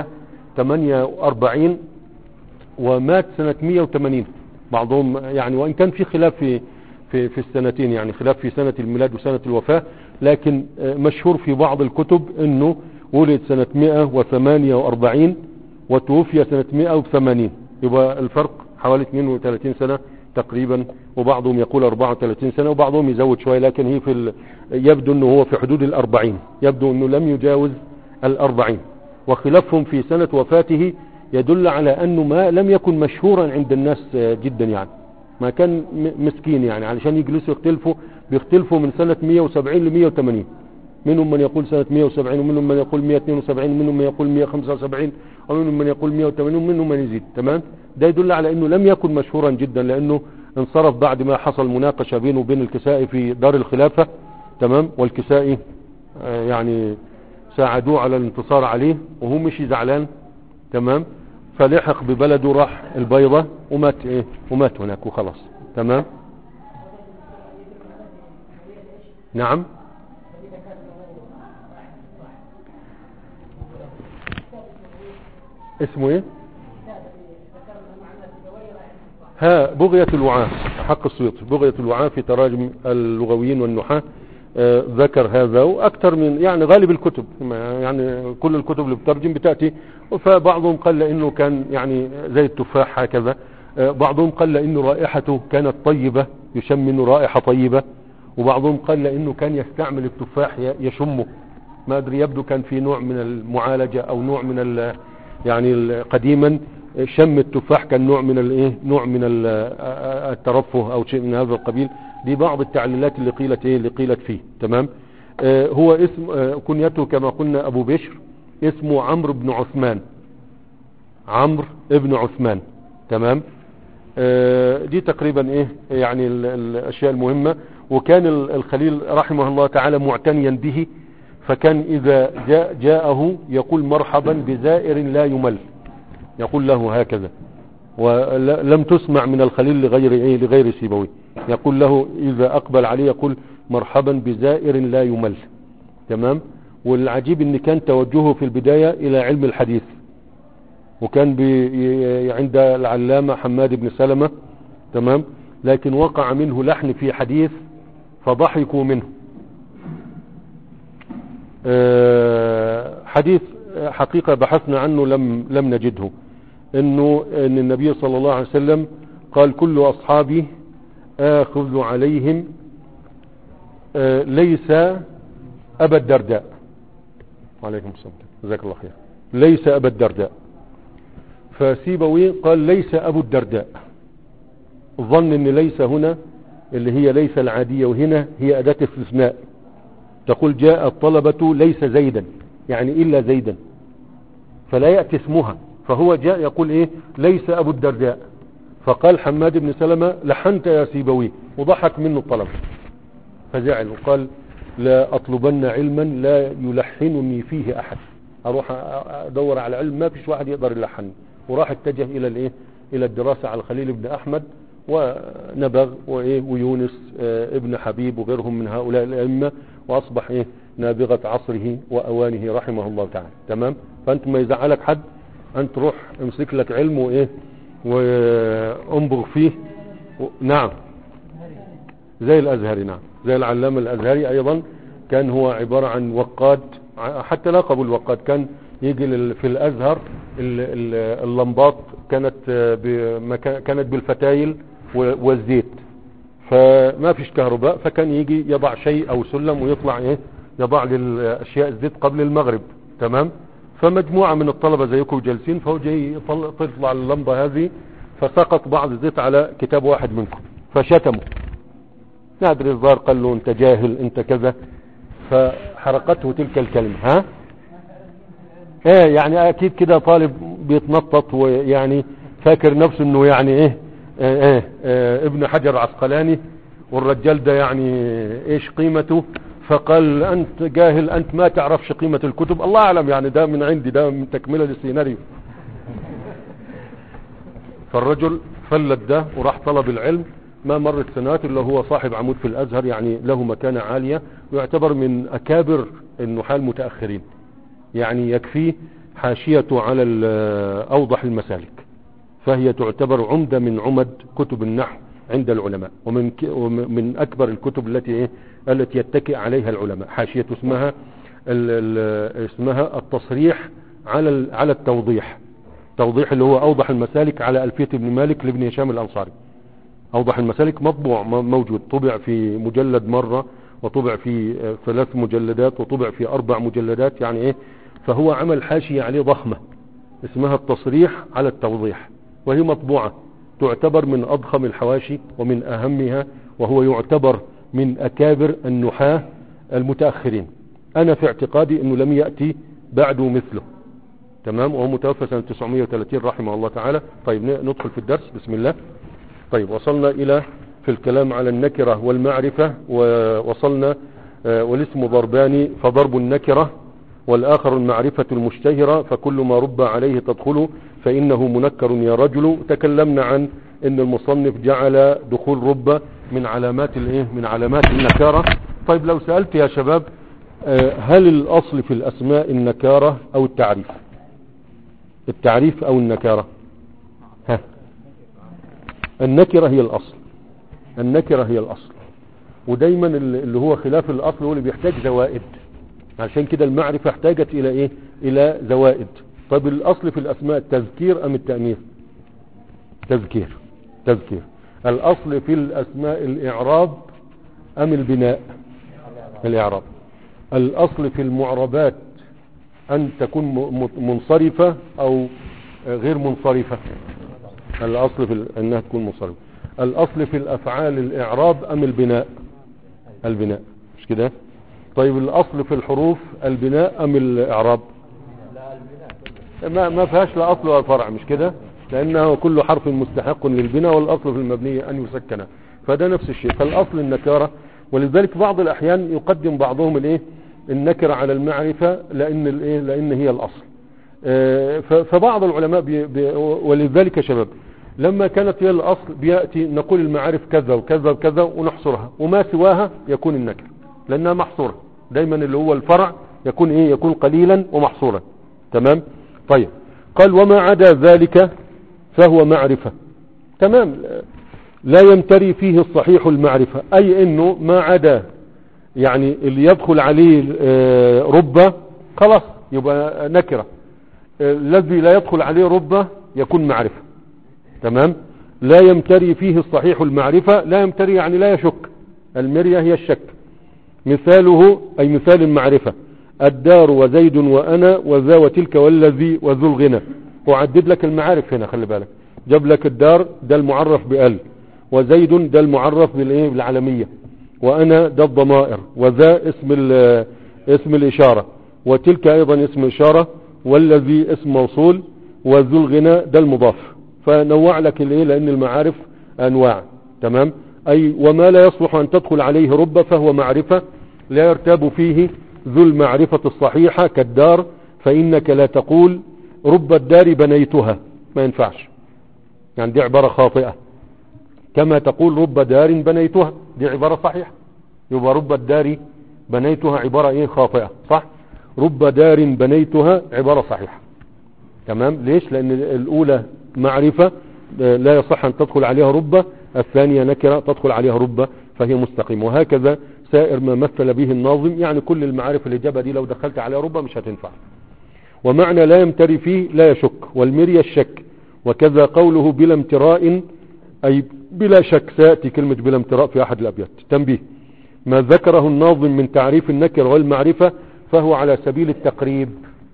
148 ومات سنه 180 بعضهم يعني وان كان في خلاف في في في السنتين يعني خلاف في سنه الميلاد وسنه الوفاه لكن آه، مشهور في بعض الكتب انه ولد سنه 148 وتوفي سنة 180 يبقى الفرق حوالي 32 سنة تقريبا وبعضهم يقول 34 سنة وبعضهم يزود شوية لكن هي في ال... يبدو انه هو في حدود الأربعين يبدو انه لم يجاوز الأربعين وخلافهم في سنة وفاته يدل على انه ما لم يكن مشهورا عند الناس آه، جدا يعني ما كان م- مسكين يعني علشان يجلسوا يختلفوا بيختلفوا من سنة 170 ل 180 منهم من يقول سنة 170 ومنهم من يقول 172 ومنهم من يقول 175 ومنهم من يقول 180 ومنهم من يزيد تمام ده يدل على انه لم يكن مشهورا جدا لانه انصرف بعد ما حصل مناقشة بينه وبين الكسائي في دار الخلافة تمام والكسائي آه، يعني ساعدوه على الانتصار عليه وهو مشي زعلان تمام فلحق ببلده راح البيضة ومات ايه ومات هناك وخلاص تمام نعم اسمه ايه ها بغية الوعاء حق السيوطي بغية الوعاء في تراجم اللغويين والنحاة آه، ذكر هذا واكثر من يعني غالب الكتب ما- يعني كل الكتب اللي بترجم بتاتي فبعضهم قال لانه كان يعني زي التفاح هكذا آه، بعضهم قال لانه رائحته كانت طيبة يشم منه رائحة طيبة وبعضهم قال لانه كان يستعمل التفاح ي- يشمه ما ادري يبدو كان في نوع من المعالجة او نوع من ال يعني ال- قديما شم التفاح كان نوع من الايه نوع من ال- الترفه او شيء من هذا القبيل دي بعض التعليلات اللي قيلت ايه اللي قيلت فيه تمام آه هو اسم آه كنيته كما قلنا ابو بشر اسمه عمرو بن عثمان عمرو ابن عثمان تمام آه دي تقريبا ايه يعني ال- الاشياء المهمة وكان ال- الخليل رحمه الله تعالى معتنيا به فكان اذا جاء جاءه يقول مرحبا بزائر لا يمل يقول له هكذا ولم تسمع من الخليل لغير ايه لغير سيبوي يقول له اذا اقبل عليه يقول مرحبا بزائر لا يمل تمام والعجيب ان كان توجهه في البداية الى علم الحديث وكان بي عند العلامة حماد بن سلمة تمام لكن وقع منه لحن في حديث فضحكوا منه آه، حديث حقيقة بحثنا عنه لم لم نجده انه ان النبي صلى الله عليه وسلم قال كل اصحابي اخذ عليهم آه، ليس ابا الدرداء وعليكم السلام جزاك الله خير ليس ابا الدرداء فسيبوي قال ليس ابو الدرداء ظن ان ليس هنا اللي هي ليس العادية وهنا هي اداة استثناء تقول جاء الطلبة ليس زيدا يعني إلا زيدا فلا يأتي اسمها فهو جاء يقول إيه ليس أبو الدرداء فقال حماد بن سلمة لحنت يا سيبوي وضحك منه الطلب فزعل وقال لا أطلبن علما لا يلحنني فيه أحد أروح أدور على علم ما فيش واحد يقدر يلحن وراح اتجه إلى الإيه إلى الدراسة على الخليل بن أحمد ونبغ وإيه ويونس آه ابن حبيب وغيرهم من هؤلاء الأئمة وأصبح إيه نابغة عصره وأوانه رحمه الله تعالى تمام فأنت ما يزعلك حد أنت روح امسك لك علم وإيه وانبغ فيه و... نعم زي الأزهري نعم زي العلامة الأزهري أيضا كان هو عبارة عن وقاد ع- حتى لقب الوقاد كان يجي لل- في الأزهر ال- ال- اللمبات كانت آه، بمكا- كانت بالفتايل و- والزيت فما فيش كهرباء فكان يجي يضع شيء او سلم ويطلع ايه يضع للاشياء الزيت قبل المغرب تمام فمجموعة من الطلبة زيكم جالسين فهو جاي يطل- تطلع اللمبة هذه فسقط بعض الزيت على كتاب واحد منكم فشتمه نادري الظاهر قال له انت جاهل انت كذا فحرقته تلك الكلمة ها ايه يعني اكيد كده طالب بيتنطط ويعني فاكر نفسه انه يعني ايه ايه, ايه, ايه ابن حجر عسقلاني والرجال ده يعني ايش قيمته فقال انت جاهل انت ما تعرفش قيمة الكتب الله اعلم يعني ده من عندي ده من تكملة للسيناريو فالرجل فلت ده وراح طلب العلم ما مرت سنوات الا هو صاحب عمود في الازهر يعني له مكانة عالية ويعتبر من اكابر النحاة المتأخرين يعني يكفيه حاشيته على ال- اوضح المسالك فهي تعتبر عمدة من عمد كتب النحو عند العلماء ومن ك- ومن اكبر الكتب التي ايه التي يتكئ عليها العلماء حاشية اسمها ال ال اسمها التصريح على ال- على التوضيح توضيح اللي هو اوضح المسالك على الفية بن مالك لابن هشام الانصاري اوضح المسالك مطبوع م- موجود طبع في مجلد مرة وطبع في آه، ثلاث مجلدات وطبع في اربع مجلدات يعني ايه فهو عمل حاشية عليه ضخمة اسمها التصريح على التوضيح وهي مطبوعة تعتبر من اضخم الحواشي ومن اهمها وهو يعتبر من اكابر النحاة المتأخرين انا في اعتقادي انه لم يأتي بعده مثله تمام وهو متوفى سنة 930 رحمه الله تعالى طيب ن- ندخل في الدرس بسم الله طيب وصلنا الى في الكلام على النكرة والمعرفة ووصلنا آه، والاسم ضربان فضرب النكرة والآخر المعرفة المشتهرة فكل ما رب عليه تدخل فإنه منكر يا رجل تكلمنا عن ان المصنف جعل دخول رب من علامات الايه من علامات النكارة طيب لو سألت يا شباب آه، هل الاصل في الاسماء النكارة او التعريف التعريف او النكارة ها النكرة هي الاصل النكرة هي الاصل ودايما اللي هو خلاف الاصل هو اللي بيحتاج زوائد عشان كده المعرفة احتاجت الى ايه الى زوائد طب الاصل في الاسماء التذكير ام التأنيث تذكير تذكير الاصل في الاسماء الاعراب ام البناء الاعراب الاصل في المعربات ان تكون م- م- منصرفة او غير منصرفة الاصل في ال- انها تكون منصرفة الاصل في الافعال الاعراب ام البناء البناء مش كده طيب الاصل في الحروف البناء ام الاعراب ما ما فيهاش لا اصل ولا فرع مش كده لانه كل حرف مستحق للبناء والاصل في المبني ان يسكن فده نفس الشيء فالاصل النكاره ولذلك بعض الاحيان يقدم بعضهم الايه النكره على المعرفه لان الايه لان هي الاصل آه، ف- فبعض العلماء بي بي ولذلك يا شباب لما كانت هي الاصل بياتي نقول المعارف كذا وكذا وكذا ونحصرها وما سواها يكون النكر لانها محصوره دايما اللي هو الفرع يكون ايه يكون قليلا ومحصورا تمام طيب قال وما عدا ذلك فهو معرفة تمام لا يمتري فيه الصحيح المعرفة اي انه ما عدا يعني اللي يدخل عليه آه، ربة خلاص يبقى نكرة آه، الذي لا يدخل عليه ربة يكون معرفة تمام لا يمتري فيه الصحيح المعرفة لا يمتري يعني لا يشك المرية هي الشك مثاله أي مثال المعرفة الدار وزيد وأنا وذا وتلك والذي وذو الغنى وعدد لك المعارف هنا خلي بالك جاب لك الدار ده المعرف بأل وزيد ده المعرف بالإيه بالعالمية وأنا ده الضمائر وذا اسم ال- اسم الإشارة وتلك أيضا اسم إشارة والذي اسم موصول وذو الغنى ده المضاف فنوع لك الايه لان المعارف انواع تمام اي وما لا يصلح ان تدخل عليه رب فهو معرفة لا يرتاب فيه ذو المعرفة الصحيحة كالدار فانك لا تقول رب الدار بنيتها ما ينفعش يعني دي عبارة خاطئة كما تقول رب دار بنيتها دي عبارة صحيحة يبقى رب الدار بنيتها عبارة ايه خاطئة صح رب دار بنيتها عبارة صحيحة تمام ليش لان الاولى معرفة آه، لا يصح ان تدخل عليها ربة الثانية نكرة تدخل عليها ربة فهي مستقيم وهكذا سائر ما مثل به الناظم يعني كل المعارف اللي جابها دي لو دخلت عليها ربة مش هتنفع ومعنى لا يمتري فيه لا يشك والمري الشك وكذا قوله بلا امتراء أي بلا شك سيأتي كلمة بلا امتراء في أحد الأبيات تنبيه ما ذكره الناظم من تعريف النكر والمعرفة فهو على سبيل التقريب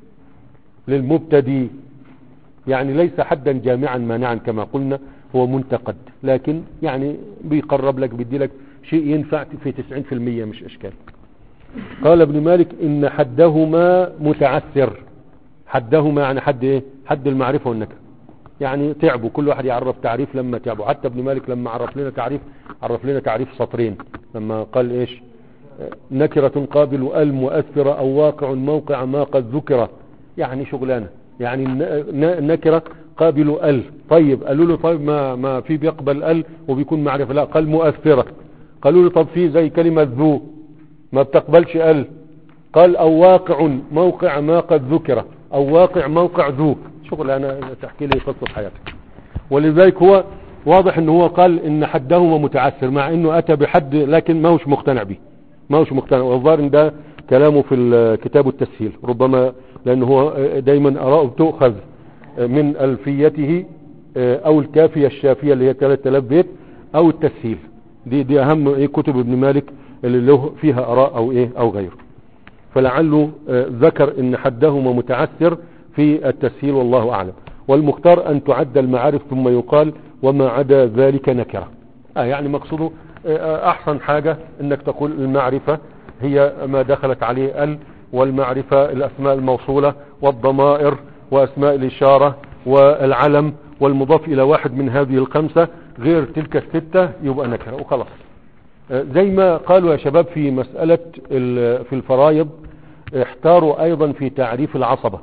للمبتدي يعني ليس حدا جامعا مانعا كما قلنا هو منتقد لكن يعني بيقرب لك بيدي لك شيء ينفع في 90% مش اشكال قال ابن مالك ان حدهما متعثر حدهما يعني حد ايه حد المعرفة والنكر يعني تعبوا كل واحد يعرف تعريف لما تعبوا حتى ابن مالك لما عرف لنا تعريف عرف لنا تعريف سطرين لما قال ايش نكرة قابل ال مؤثرة او واقع موقع ما قد ذكر يعني شغلانة يعني النكرة قابل ال طيب قالوا له طيب ما ما في بيقبل ال وبيكون معرفة لا قال مؤثرة قالوا له طب في زي كلمة ذو ما بتقبلش ال قال او واقع موقع ما قد ذكر او واقع موقع ذو شغل انا تحكي لي قصة حياتك ولذلك هو واضح ان هو قال ان حدهما متعثر مع انه اتى بحد لكن ما هوش مقتنع به ما هوش مقتنع والظاهر ان ده كلامه في الكتاب التسهيل ربما لانه هو دايما اراءه بتؤخذ من الفيته او الكافية الشافية اللي هي 3000 بيت او التسهيل دي دي اهم ايه كتب ابن مالك اللي له فيها اراء او ايه او غيره فلعله ذكر ان حدهما متعثر في التسهيل والله اعلم والمختار ان تعد المعارف ثم يقال وما عدا ذلك نكرة آه يعني مقصوده آه احسن حاجة انك تقول المعرفة هي ما دخلت عليه ال والمعرفة الاسماء الموصولة والضمائر واسماء الاشارة والعلم والمضاف الى واحد من هذه الخمسة غير تلك الستة يبقى نكرة وخلاص آه زي ما قالوا يا شباب في مسألة في الفرايض احتاروا ايضا في تعريف العصبة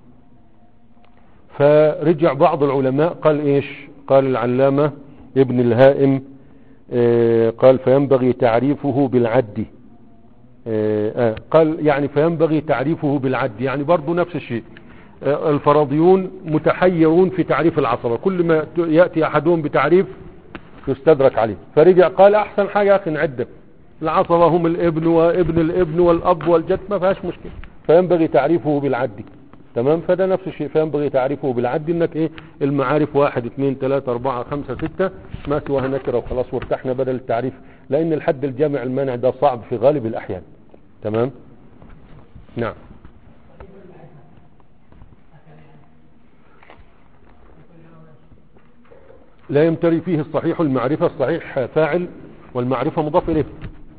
فرجع بعض العلماء قال ايش قال العلامة ابن الهائم اه قال فينبغي تعريفه بالعد اه قال يعني فينبغي تعريفه بالعد يعني برضو نفس الشيء اه الفرضيون متحيرون في تعريف العصبة كل ما يأتي احدهم بتعريف يستدرك عليه فرجع قال احسن حاجة يا اخي نعده العصبة هم الابن وابن الابن والاب والجد ما فيهاش مشكلة فينبغي تعريفه بالعد تمام فده نفس الشيء فينبغي تعريفه بالعد انك ايه المعارف واحد اثنين ثلاثة اربعة خمسة ستة ما سواها نكرة وخلاص وارتحنا بدل التعريف لان الحد الجامع المانع ده صعب في غالب الاحيان تمام نعم لا يمتري فيه الصحيح المعرفة الصحيح فاعل والمعرفة مضاف اليه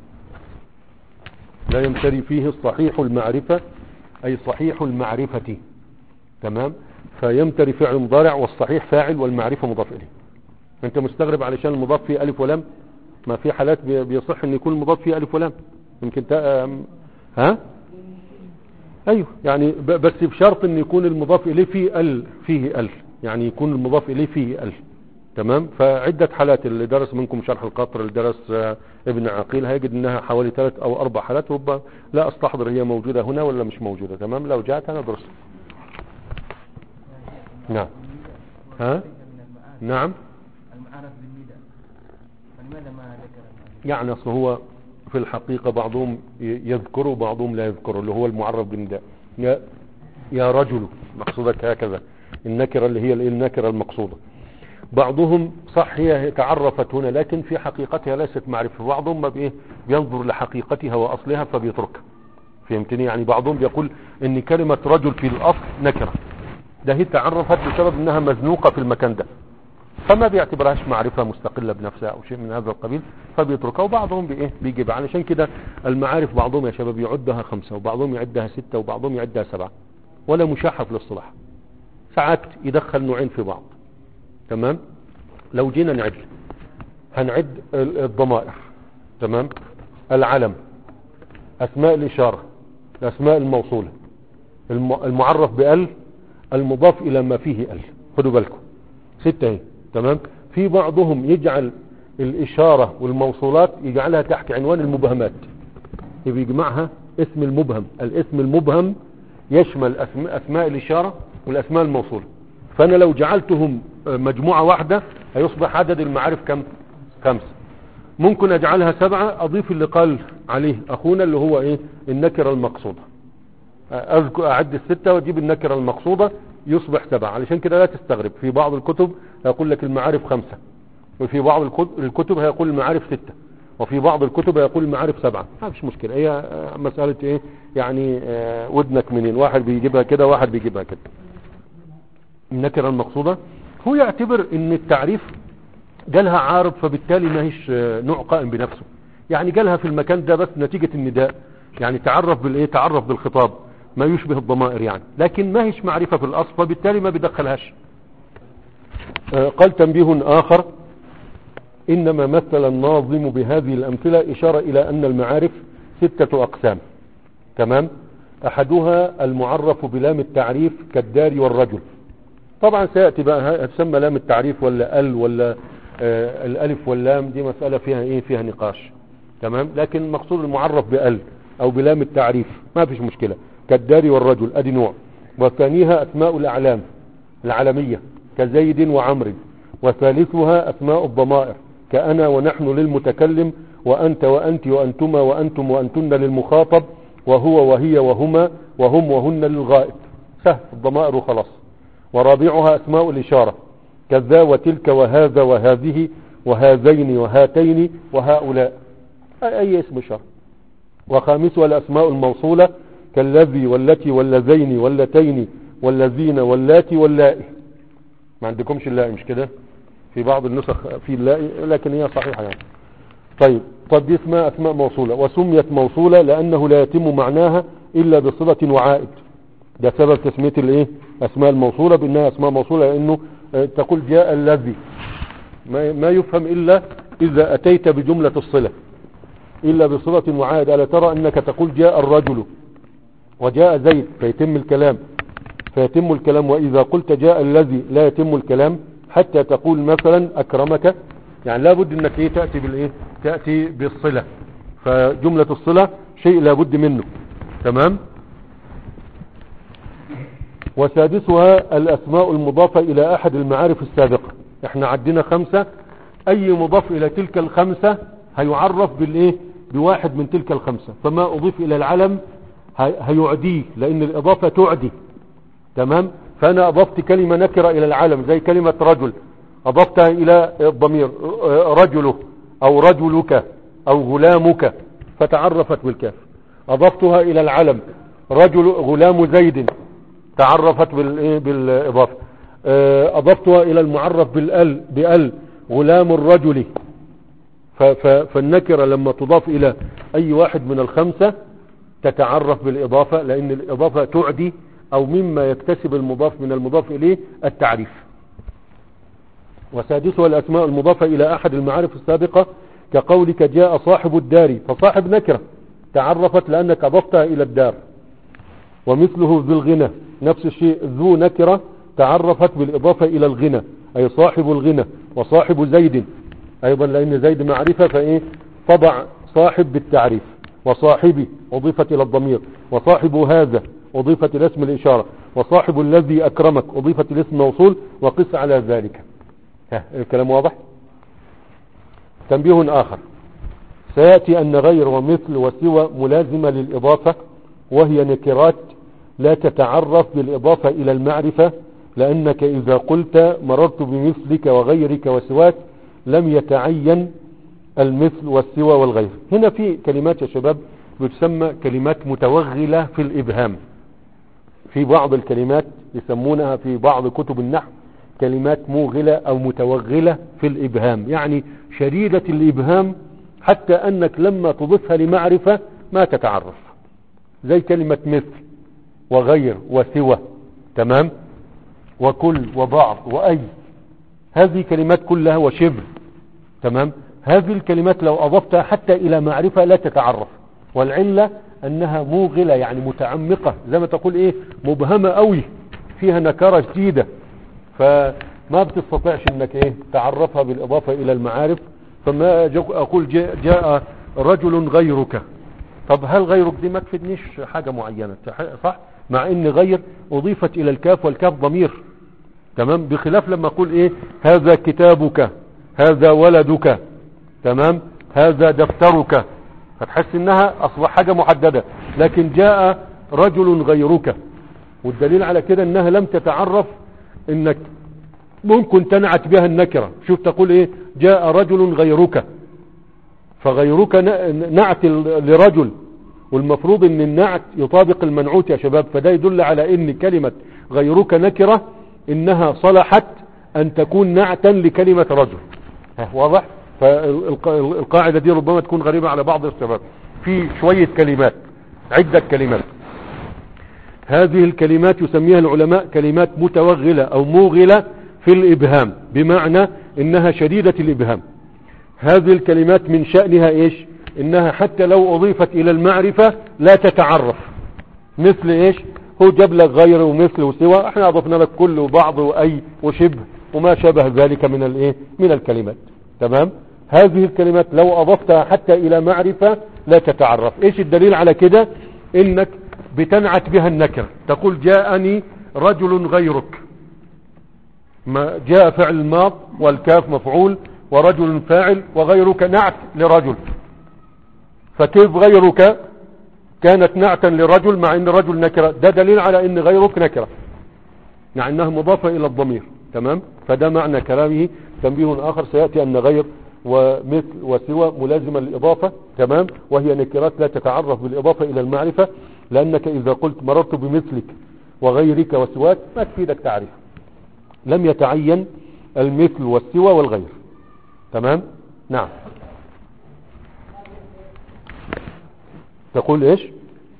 لا يمتري فيه الصحيح المعرفة اي صحيح المعرفة تمام فيمتري فعل مضارع والصحيح فاعل والمعرفة مضاف اليه انت مستغرب علشان المضاف فيه الف ولام ما في حالات بيصح ان يكون المضاف فيه الف ولام يمكن تا... ها ايوه يعني بس بشرط ان يكون المضاف اليه فيه ال فيه ال يعني يكون المضاف اليه فيه ال تمام فعدة حالات اللي درس منكم شرح القطر اللي درس ابن عقيل هيجد انها حوالي ثلاث او اربع حالات ربما لا استحضر هي موجودة هنا ولا مش موجودة تمام لو جاءت انا درس نعم ها نعم المعارف بالنداء فلماذا ما ذكر يعني اصل هو في الحقيقة بعضهم يذكر وبعضهم لا يذكر اللي هو المعرف بالنداء يا يا رجل مقصودك هكذا النكرة اللي هي النكرة المقصودة بعضهم صح هي تعرفت هنا لكن في حقيقتها ليست معرفة بعضهم ما بإيه بينظر لحقيقتها وأصلها فبيتركها فهمتني يعني بعضهم بيقول ان كلمة رجل في الأصل نكرة ده هي تعرفت بسبب انها مزنوقة في المكان ده فما بيعتبرهاش معرفة مستقلة بنفسها او شيء من هذا القبيل فبيتركها وبعضهم بايه بيجيب علشان كده المعارف بعضهم يا شباب يعدها خمسة وبعضهم يعدها ستة وبعضهم يعدها سبعة ولا مشاحة في الاصطلاح ساعات يدخل نوعين في بعض تمام لو جينا نعد هنعد الضمائر تمام العلم اسماء الاشارة الاسماء الموصولة المعرف بال المضاف الى ما فيه ال خدوا بالكم ستة اهي تمام في بعضهم يجعل الاشارة والموصولات يجعلها تحت عنوان المبهمات بيجمعها اسم المبهم الاسم المبهم يشمل أسماء, أسماء الإشارة والأسماء الموصولة فأنا لو جعلتهم مجموعة واحدة هيصبح عدد المعارف كم خمسة ممكن أجعلها سبعة أضيف اللي قال عليه أخونا اللي هو إيه النكرة المقصودة أذكر أعد الستة وأجيب النكرة المقصودة يصبح سبعة علشان كده لا تستغرب في بعض الكتب يقول لك المعارف خمسة وفي بعض الكت- الكتب هيقول المعارف ستة وفي بعض الكتب هيقول المعارف سبعة ما فيش مشكلة هي آه، مسألة ايه يعني آه، ودنك منين واحد بيجيبها كده واحد بيجيبها كده النكرة المقصودة هو يعتبر ان التعريف جالها عارض فبالتالي ما هيش آه، نوع قائم بنفسه يعني جالها في المكان ده بس نتيجة النداء يعني تعرف بالايه تعرف بالخطاب ما يشبه الضمائر يعني لكن ما هيش معرفة في الاصل فبالتالي ما بيدخلهاش آه، قال تنبيه اخر انما مثل الناظم بهذه الامثلة اشارة الى ان المعارف ستة اقسام تمام احدها المعرف بلام التعريف كالدار والرجل طبعا سيأتي بقى ها- هتسمى لام التعريف ولا ال ولا آه الالف واللام دي مسألة فيها ايه فيها نقاش تمام لكن مقصود المعرف بال او بلام التعريف ما فيش مشكلة كالدار والرجل ادي نوع وثانيها اسماء الاعلام العالمية كزيد وعمر وثالثها اسماء الضمائر كأنا ونحن للمتكلم وأنت وأنت وأنتما وأنتم وأنتن للمخاطب وهو وهي وهما وهم وهن للغائب سهل الضمائر وخلاص ورابعها أسماء الإشارة كذا وتلك وهذا وهذه وهذين وهاتين وهؤلاء أي, أي اسم إشارة وخامسها الأسماء الموصولة كالذي والتي واللذين واللتين والذين واللاتي واللائي ما عندكمش اللائي مش كده في بعض النسخ في اللائي لكن هي صحيحة يعني طيب طب دي اسمها أسماء موصولة وسميت موصولة لأنه لا يتم معناها إلا بصلة وعائد ده سبب تسمية الايه أسماء الموصولة بأنها أسماء موصولة لأنه آه، تقول جاء الذي ما ما يفهم إلا إذا أتيت بجملة الصلة إلا بصلة وعائد ألا ترى أنك تقول جاء الرجل وجاء زيد فيتم الكلام فيتم الكلام وإذا قلت جاء الذي لا يتم الكلام حتى تقول مثلا أكرمك يعني لابد أنك إيه تأتي بالإيه تأتي بالصلة فجملة الصلة شيء لابد منه تمام وسادسها الأسماء المضافة إلى أحد المعارف السابقة احنا عدنا خمسة أي مضاف إلى تلك الخمسة هيعرف بالإيه بواحد من تلك الخمسة فما أضيف إلى العلم هي- هيعديه لأن الإضافة تعدي تمام فأنا أضفت كلمة نكرة إلى العلم زي كلمة رجل أضفتها إلى الضمير ر- رجله أو رجلك أو غلامك فتعرفت بالكاف أضفتها إلى العلم رجل غلام زيد تعرفت بالإيه؟ بالإضافة آه، أضفتها إلى المعرف بالأل بأل غلام الرجل ف- ف- فالنكرة لما تضاف إلى أي واحد من الخمسة تتعرف بالإضافة لأن الإضافة تعدي أو مما يكتسب المضاف من المضاف إليه التعريف وسادسها الأسماء المضافة إلى أحد المعارف السابقة كقولك جاء صاحب الدار فصاحب نكرة تعرفت لأنك أضفتها إلى الدار ومثله ذو الغنى نفس الشيء ذو نكرة تعرفت بالإضافة إلى الغنى أي صاحب الغنى وصاحب زيد أيضا لأن زيد معرفة فإيه طبع صاحب بالتعريف وصاحبي أضيفت إلى الضمير وصاحب هذا أضيفت إلى اسم الإشارة وصاحب الذي أكرمك أضيفت إلى اسم موصول وقس على ذلك ها الكلام واضح تنبيه آخر سيأتي أن غير ومثل وسوى ملازمة للإضافة وهي نكرات لا تتعرف بالإضافة إلى المعرفة لأنك إذا قلت مررت بمثلك وغيرك وسواك لم يتعين المثل والسوى والغير هنا في كلمات يا شباب بتسمى كلمات متوغلة في الإبهام في بعض الكلمات يسمونها في بعض كتب النحو كلمات موغلة أو متوغلة في الإبهام يعني شديدة الإبهام حتى أنك لما تضيفها لمعرفة ما تتعرف زي كلمة مثل وغير وسوى تمام وكل وبعض وأي هذه كلمات كلها وشبه تمام هذه الكلمات لو أضفتها حتى إلى معرفة لا تتعرف والعلة أنها موغلة يعني متعمقة زي ما تقول إيه مبهمة قوي فيها نكرة جديدة فما بتستطيعش انك ايه تعرفها بالاضافة الى المعارف فما جو- اقول جاء, جاء رجل غيرك طب هل غيرك دي ما تفيدنيش حاجة معينة صح مع ان غير اضيفت الى الكاف والكاف ضمير تمام بخلاف لما اقول ايه هذا كتابك هذا ولدك تمام هذا دفترك فتحس انها اصبح حاجة محددة لكن جاء رجل غيرك والدليل على كده انها لم تتعرف انك ممكن تنعت بها النكرة شوف تقول ايه جاء رجل غيرك فغيرك ن- نعت ال- لرجل والمفروض ان النعت يطابق المنعوت يا شباب فده يدل على ان كلمة غيرك نكرة انها صلحت ان تكون نعتا لكلمة رجل ها، واضح فالقاعدة دي ربما تكون غريبة على بعض الشباب في شوية كلمات عدة كلمات هذه الكلمات يسميها العلماء كلمات متوغلة او موغلة في الابهام بمعنى انها شديدة الابهام هذه الكلمات من شأنها ايش انها حتى لو اضيفت الى المعرفة لا تتعرف مثل ايش هو جاب لك غير ومثل وسوى احنا اضفنا لك كل وبعض واي وشبه وما شابه ذلك من الايه من الكلمات تمام هذه الكلمات لو اضفتها حتى الى معرفة لا تتعرف ايش الدليل على كده انك بتنعت بها النكر تقول جاءني رجل غيرك ما جاء فعل الماض والكاف مفعول ورجل فاعل وغيرك نعت لرجل فكيف غيرك كانت نعتا لرجل مع ان الرجل نكرة ده دليل على ان غيرك نكرة مع انها مضافة الى الضمير تمام فده معنى كلامه تنبيه اخر سيأتي ان غير ومثل وسوى ملازمة للإضافة تمام وهي نكرات لا تتعرف بالإضافة إلى المعرفة لأنك إذا قلت مررت بمثلك وغيرك وسواك ما تفيدك تعرف لم يتعين المثل والسوى والغير تمام نعم تقول ايش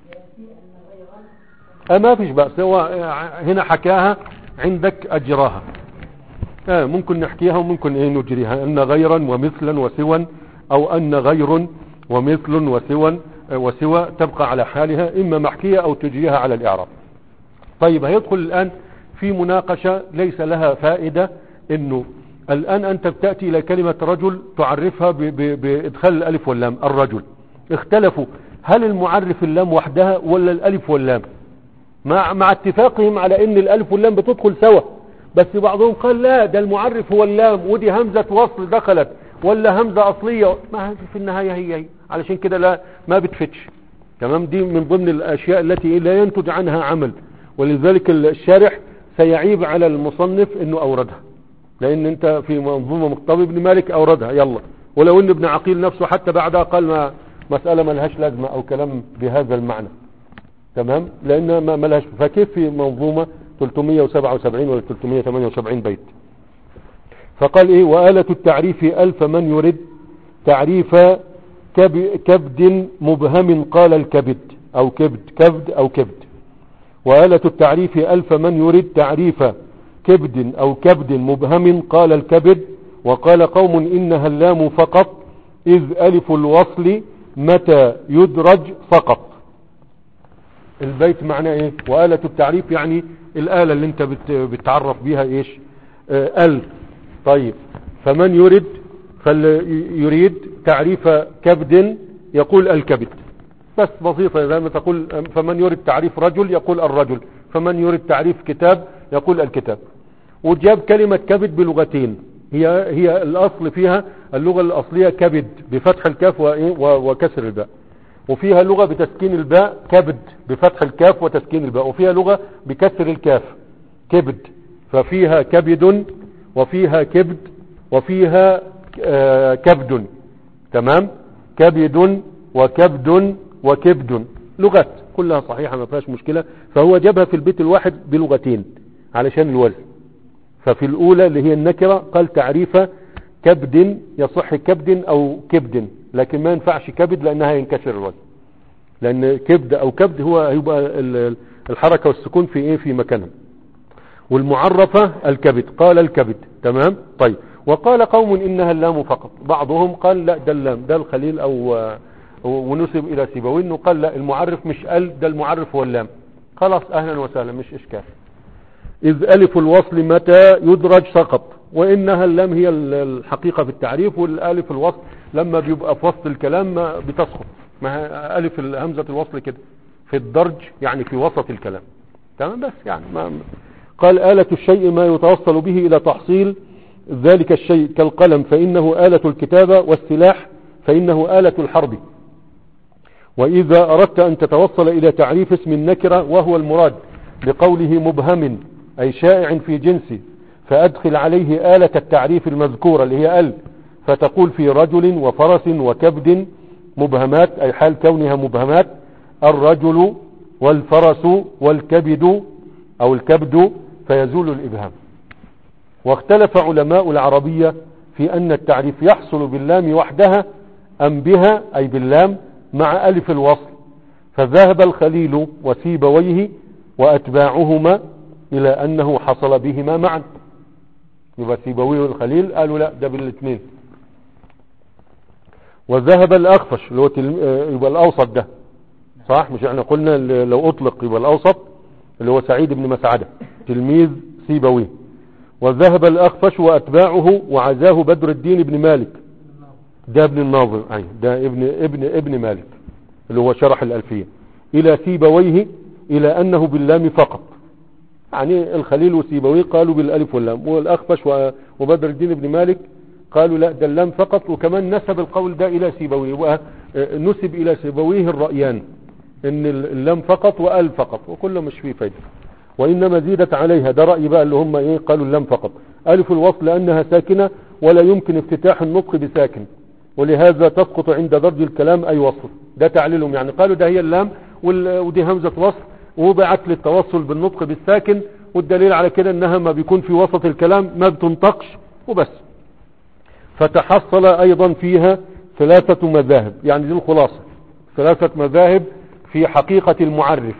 اه ما فيش بأس هو هنا حكاها عندك اجراها اه ممكن نحكيها وممكن ايه نجريها ان غيرا ومثلا وسوا او ان غير ومثل وسوا وسوى تبقى على حالها اما محكية او تجريها على الاعراب طيب هيدخل الان في مناقشة ليس لها فائدة انه الان انت بتأتي الى كلمة رجل تعرفها ب- ب- بادخال الالف واللام الرجل اختلفوا هل المعرف اللام وحدها ولا الالف واللام مع, مع اتفاقهم على ان الالف واللام بتدخل سوا بس بعضهم قال لا ده المعرف هو اللام ودي همزة وصل دخلت ولا همزة اصلية ما في النهاية هي هي علشان كده لا ما بتفتش تمام دي من ضمن الاشياء التي لا ينتج عنها عمل ولذلك الشارح سيعيب على المصنف انه اوردها لان انت في منظومة مقتضى ابن مالك اوردها يلا ولو ان ابن عقيل نفسه حتى بعدها قال ما مسألة ما لهاش لازمة او كلام بهذا المعنى تمام لان ما ما لهاش فكيف في منظومة 377 ولا 378 بيت فقال ايه وآلة التعريف ألف من يرد تعريف كب- كبد مبهم قال الكبد او كبد كبد او كبد وآلة التعريف ألف من يرد تعريف كبد أو كبد مبهم قال الكبد وقال قوم إنها اللام فقط إذ ألف الوصل متى يدرج فقط البيت معناه ايه وآلة التعريف يعني الآلة اللي انت بت بتعرف بيها ايش آه ال طيب فمن يريد فيريد تعريف كبد يقول الكبد بس بسيطة زي ما تقول فمن يريد تعريف رجل يقول الرجل فمن يريد تعريف كتاب يقول الكتاب وجاب كلمة كبد بلغتين هي هي الأصل فيها اللغة الأصلية كبد بفتح الكاف وإيه؟ و- وكسر الباء وفيها لغة بتسكين الباء كبد بفتح الكاف وتسكين الباء وفيها لغة بكسر الكاف كبد ففيها كبد وفيها كبد وفيها آه، كبد تمام كبد وكبد وكبد لغات كلها صحيحة ما فيهاش مشكلة فهو جابها في البيت الواحد بلغتين علشان الوزن ففي الأولى اللي هي النكرة قال تعريف كبد يصح كبد أو كبد لكن ما ينفعش كبد لأنها ينكسر الوزن لأن كبد أو كبد هو هيبقى ال- الحركة والسكون في إيه في مكانها والمعرفة الكبد قال الكبد تمام طيب وقال قوم إنها اللام فقط بعضهم قال لا ده اللام ده الخليل أو ونسب إلى سيبوي إنه قال لا المعرف مش ال ده المعرف هو اللام خلاص أهلا وسهلا مش إشكال إذ ألف الوصل متى يدرج سقط وإنها اللام هي ال- الحقيقة في التعريف والألف الوصل لما بيبقى في وسط الكلام ما بتسقط ما ألف همزة الوصل كده في الدرج يعني في وسط الكلام تمام بس يعني ما قال آلة الشيء ما يتوصل به إلى تحصيل ذلك الشيء كالقلم فإنه آلة الكتابة والسلاح فإنه آلة الحرب وإذا أردت أن تتوصل إلى تعريف اسم النكرة وهو المراد بقوله مبهم أي شائع في جنسه فأدخل عليه آلة التعريف المذكورة اللي هي ال فتقول في رجل وفرس وكبد مبهمات أي حال كونها مبهمات الرجل والفرس والكبد أو الكبد فيزول الإبهام واختلف علماء العربية في أن التعريف يحصل باللام وحدها أم بها أي باللام مع ألف الوصل فذهب الخليل وسيبويه وأتباعهما إلى أنه حصل بهما معا يبقى سيبويه والخليل قالوا لا ده بالاثنين وذهب الأخفش اللي هو تلم... آه، يبقى الأوسط ده صح مش احنا قلنا اللي لو أطلق يبقى الأوسط اللي هو سعيد بن مسعدة تلميذ سيبويه وذهب الأخفش وأتباعه وعزاه بدر الدين بن مالك ده ابن الناظر أي ده ابن ابن ابن مالك اللي هو شرح الألفية إلى سيبويه إلى أنه باللام فقط يعني الخليل وسيبويه قالوا بالألف واللام والأخفش و- وبدر الدين بن مالك قالوا لا ده اللام فقط وكمان نسب القول ده إلى سيبويه ونسب إلى سيبويه الرأيان إن اللام فقط وأل فقط وكله مش فيه فايدة وإنما زيدت عليها ده رأي بقى اللي هم إيه قالوا اللام فقط ألف الوصل لأنها ساكنة ولا يمكن افتتاح النطق بساكن ولهذا تسقط عند درج الكلام أي وصل ده تعليلهم يعني قالوا ده هي اللام وال- ودي همزة وصل ووضعت للتوصل بالنطق بالساكن والدليل على كده انها ما بيكون في وسط الكلام ما بتنطقش وبس فتحصل ايضا فيها ثلاثة مذاهب يعني دي الخلاصة ثلاثة مذاهب في حقيقة المعرف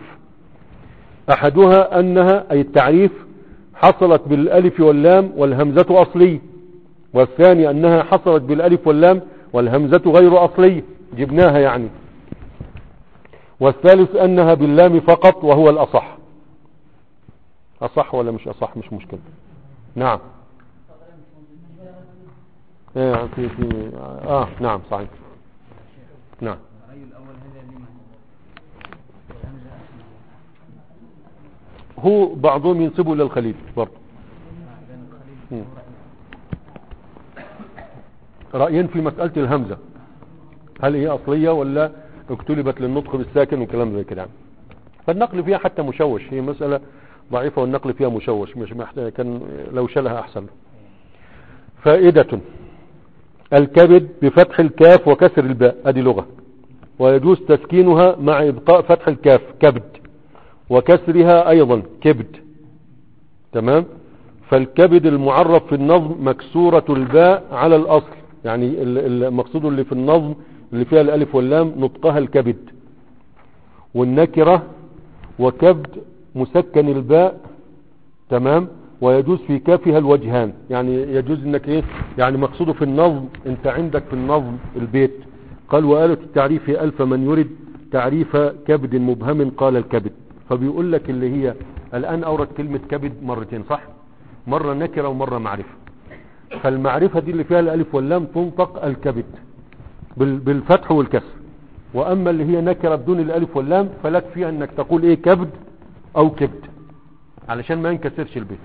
احدها انها اي التعريف حصلت بالالف واللام والهمزة اصلية والثاني انها حصلت بالالف واللام والهمزة غير اصلية جبناها يعني والثالث انها باللام فقط وهو الاصح اصح ولا مش اصح مش مشكلة نعم ايه في في اه نعم صحيح نعم الرأي الأول هذا لمن همزة أصلية هو بعضهم ينسبه للخليل برضه بين الخليل مم. ورأي رأيين في مسألة الهمزة هل هي أصلية ولا اكتلبت للنطق بالساكن وكلام زي كده فالنقل فيها حتى مشوش هي مسألة ضعيفة والنقل فيها مشوش مش محتاج كان لو شالها أحسن فائدة الكبد بفتح الكاف وكسر الباء ادي لغة ويجوز تسكينها مع ابقاء فتح الكاف كبد وكسرها ايضا كبد تمام فالكبد المعرف في النظم مكسورة الباء على الاصل يعني ال- المقصود اللي في النظم اللي فيها الالف واللام نطقها الكبد والنكرة وكبد مسكن الباء تمام ويجوز في كافها الوجهان يعني يجوز انك ايه يعني مقصوده في النظم انت عندك في النظم البيت قال وآلة التعريف ألف من يرد تعريف كبد مبهم قال الكبد فبيقول لك اللي هي الآن أورد كلمة كبد مرتين صح مرة نكرة ومرة معرفة فالمعرفة دي اللي فيها الألف واللام تنطق الكبد بال- بالفتح والكسر وأما اللي هي نكرة بدون الألف واللام فلك فيها أنك تقول إيه كبد أو كبد علشان ما ينكسرش البيت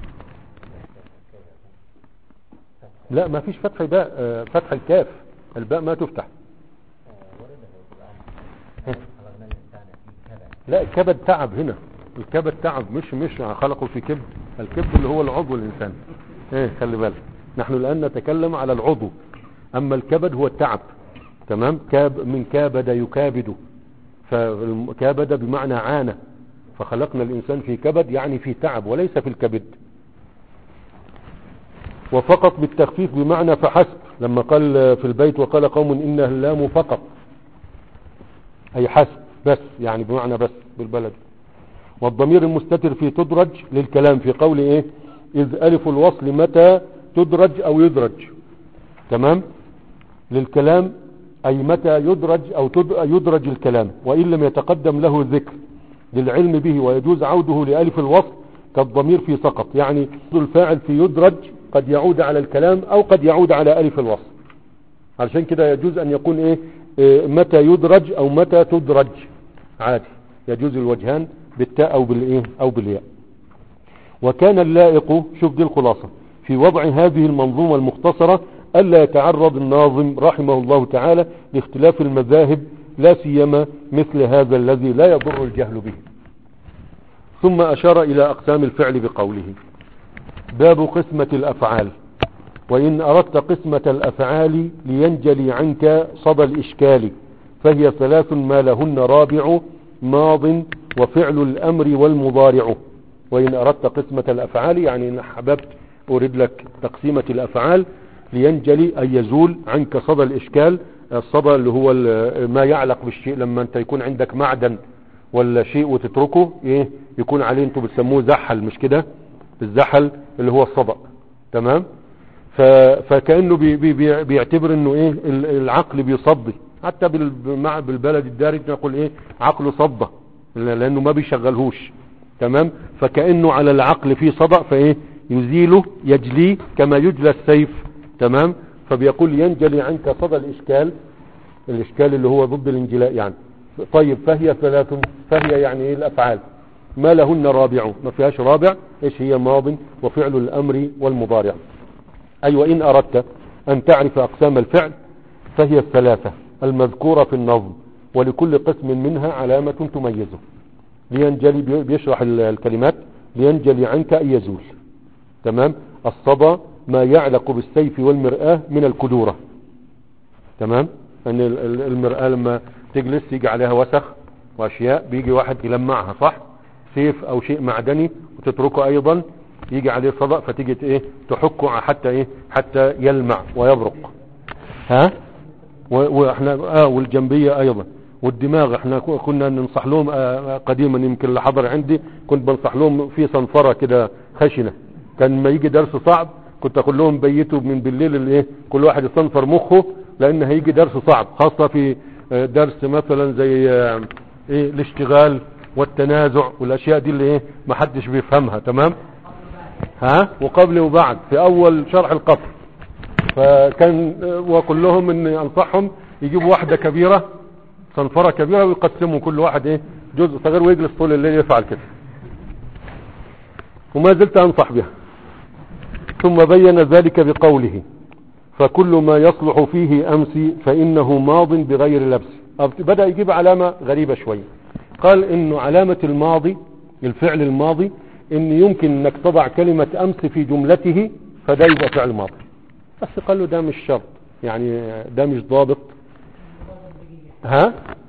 لا ما فيش فتح باء آه، فتح الكاف الباء ما تفتح لا الكبد تعب هنا الكبد تعب مش مش خلقه في كبد الكبد اللي هو العضو الانسان ايه خلي بالك نحن الان نتكلم على العضو اما الكبد هو التعب تمام كاب من كابد يكابد فكابد بمعنى عانى فخلقنا الانسان في كبد يعني في تعب وليس في الكبد وفقط بالتخفيف بمعنى فحسب لما قال في البيت وقال قوم إنها اللام فقط أي حسب بس يعني بمعنى بس بالبلد والضمير المستتر في تدرج للكلام في قول إيه إذ ألف الوصل متى تدرج أو يدرج تمام للكلام أي متى يدرج أو تد- يدرج الكلام وإن لم يتقدم له ذكر للعلم به ويجوز عوده لألف الوصل كالضمير في سقط يعني الفاعل في يدرج قد يعود على الكلام أو قد يعود على ألف الوصل علشان كده يجوز أن يكون إيه آه، متى يدرج او متى تدرج عادي يجوز الوجهان بالتاء او بالايه او بالياء وكان اللائق شوف دي الخلاصة في وضع هذه المنظومة المختصرة ألا يتعرض الناظم رحمه الله تعالى لاختلاف المذاهب لا سيما مثل هذا الذي لا يضر الجهل به ثم أشار إلى أقسام الفعل بقوله باب قسمة الأفعال وإن أردت قسمة الأفعال لينجلي عنك صدى الإشكال فهي ثلاث ما لهن رابع ماض وفعل الأمر والمضارع وإن أردت قسمة الأفعال يعني إن حببت أريد لك تقسيمة الأفعال لينجلي أن يزول عنك صدى الإشكال الصدى اللي هو ال- ما يعلق بالشيء لما أنت يكون عندك معدن ولا شيء وتتركه إيه يكون عليه أنتوا بتسموه زحل مش كده الزحل اللي هو الصدأ تمام ف... فكأنه بي... بي... بي... بيعتبر انه ايه ال- العقل بيصدي حتى بال... مع بالبلد الدارج نقول ايه عقله صدى لانه ما بيشغلهوش تمام فكأنه على العقل فيه صدأ فايه يزيله يجليه كما يجلى السيف تمام فبيقول ينجلي عنك صدى الاشكال الاشكال اللي هو ضد الانجلاء يعني طيب فهي ثلاث فهي يعني ايه الافعال ما لهن رابع ما فيهاش رابع ايش هي ماض وفعل الامر والمضارع أي وإن أردت أن تعرف أقسام الفعل فهي الثلاثة المذكورة في النظم ولكل قسم منها علامة تميزه لينجلي بي- بيشرح ال- الكلمات لينجلي عنك أن يزول تمام الصدى ما يعلق بالسيف والمرآة من الكدورة تمام أن ال- ال- المرآة لما تجلس يجي عليها وسخ وأشياء بيجي واحد يلمعها صح سيف أو شيء معدني وتتركه أيضا يجي عليه صدأ فتيجي ت- ايه تحكه حتى ايه حتى يلمع ويبرق ها و- واحنا اه والجنبية ايضا والدماغ احنا كو- كنا ننصح لهم آه قديما يمكن اللي حضر عندي كنت بنصح لهم في صنفرة كده خشنة كان ما يجي درس صعب كنت اقول لهم بيتوا من بالليل الايه كل واحد يصنفر مخه لان هيجي درس صعب خاصة في آه، درس مثلا زي آه، ايه الاشتغال والتنازع والاشياء دي اللي ايه ما حدش بيفهمها تمام ها وقبل وبعد في اول شرح القصر فكان واقول لهم اني انصحهم يجيبوا واحدة كبيرة صنفرة كبيرة ويقسموا كل واحد ايه جزء صغير ويجلس طول الليل يفعل كده وما زلت انصح بها ثم بين ذلك بقوله فكل ما يصلح فيه امس فانه ماض بغير لبس أب- بدأ يجيب علامة غريبة شوية قال انه علامة الماضي الفعل الماضي ان يمكن انك تضع كلمة امس في جملته فده يبقى فعل ماضي بس قال له ده مش شرط يعني ده مش ضابط ها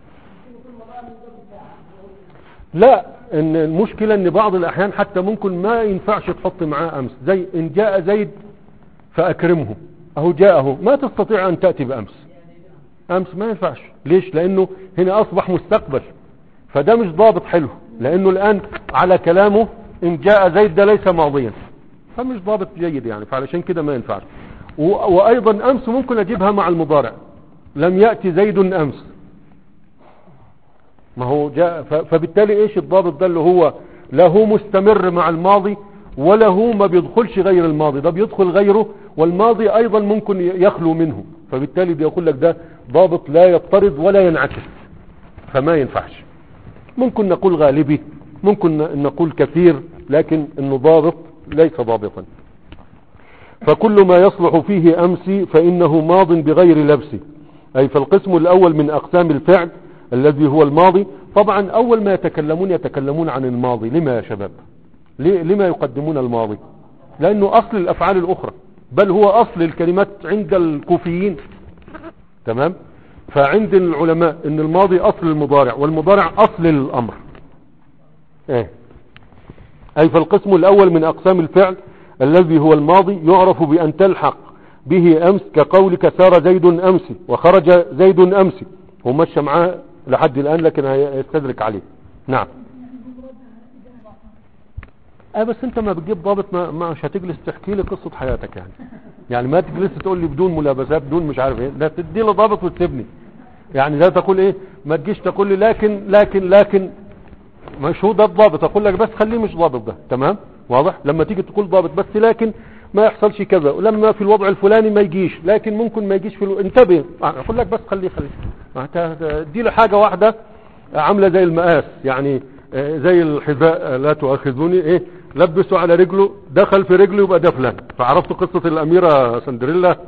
لا ان المشكلة ان بعض الاحيان حتى ممكن ما ينفعش تحط معاه امس زي ان جاء زيد فاكرمه اهو جاءه ما تستطيع ان تأتي بامس امس ما ينفعش ليش لانه هنا اصبح مستقبل فده مش ضابط حلو لانه الان على كلامه ان جاء زيد ده ليس ماضيا فمش ضابط جيد يعني فعلشان كده ما ينفعش و- وايضا امس ممكن اجيبها مع المضارع لم يأتي زيد امس ما هو جاء ف- فبالتالي ايش الضابط ده اللي هو لا هو مستمر مع الماضي ولا هو ما بيدخلش غير الماضي ده بيدخل غيره والماضي ايضا ممكن ي- يخلو منه فبالتالي بيقول لك ده ضابط لا يضطرد ولا ينعكس فما ينفعش ممكن نقول غالبي ممكن ن- نقول كثير لكن انه ضابط ليس ضابطا فكل ما يصلح فيه امس فانه ماض بغير لبس اي فالقسم الاول من اقسام الفعل الذي هو الماضي طبعا اول ما يتكلمون يتكلمون عن الماضي لما يا شباب ليه- لما يقدمون الماضي لانه اصل الافعال الاخرى بل هو اصل الكلمات عند الكوفيين تمام فعند العلماء ان الماضي اصل المضارع والمضارع اصل الامر ايه اي فالقسم الاول من اقسام الفعل الذي هو الماضي يعرف بان تلحق به امس كقولك سار زيد امس وخرج زيد امس هو مشى معاه لحد الان لكن هيستدرك عليه نعم اه بس انت ما بتجيب ضابط ما ما مش هتجلس تحكي لي قصة حياتك يعني يعني ما تجلس تقول لي بدون ملابسات بدون مش عارف ايه ده تدي لي ضابط وتسيبني يعني لا تقول ايه ما تجيش تقول لي لكن لكن لكن مش هو ده الضابط اقول لك بس خليه مش ضابط ده تمام واضح لما تيجي تقول ضابط بس لكن ما يحصلش كذا ولما في الوضع الفلاني ما يجيش لكن ممكن ما يجيش في الو... انتبه اقول لك بس خليه خليه معناتها دي له حاجه واحده عامله زي المقاس يعني آه، زي الحذاء آه، لا تؤاخذوني ايه لبسه على رجله دخل في رجله يبقى ده فلان فعرفتوا قصه الاميره سندريلا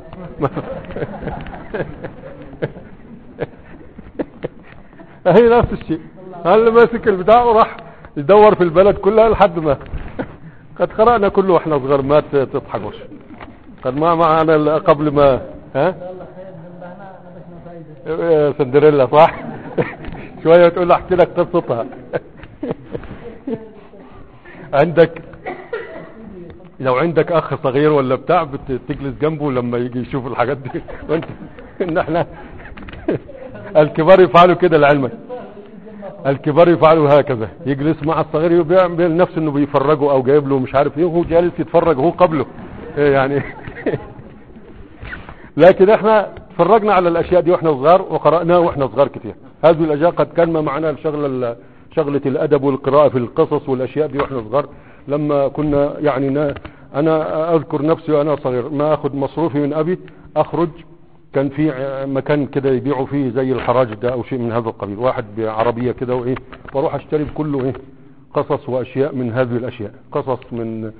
هي نفس الشيء هل ماسك البتاع وراح يدور في البلد كلها لحد ما قد قرأنا كله واحنا صغار ما ت- تضحكوش قد ما معنا إلا قبل ما ها والله خير ذنبهنا نبشنا فايدة يا سندريلا صح شوية تقول احكي لك قصتها عندك لو عندك اخ صغير ولا بتاع بتجلس جنبه لما يجي يشوف الحاجات دي وانت ان احنا الكبار يفعلوا كده لعلمك الكبار يفعلوا هكذا يجلس مع الصغير بيعمل نفسه انه بيفرجه او جايب له مش عارف ايه وهو جالس يتفرج هو قبله إيه يعني لكن احنا اتفرجنا على الاشياء دي واحنا صغار وقرأناها واحنا صغار كتير هذه الاشياء قد كان ما معنا الشغلة ال- شغلة الادب والقراءة في القصص والاشياء دي واحنا صغار لما كنا يعني نا انا اذكر نفسي وانا صغير ما اخذ مصروفي من ابي اخرج كان في ع- مكان كده يبيعوا فيه زي الحراج ده او شيء من هذا القبيل واحد بعربية كده وايه واروح اشتري كله ايه قصص واشياء من هذه الاشياء قصص من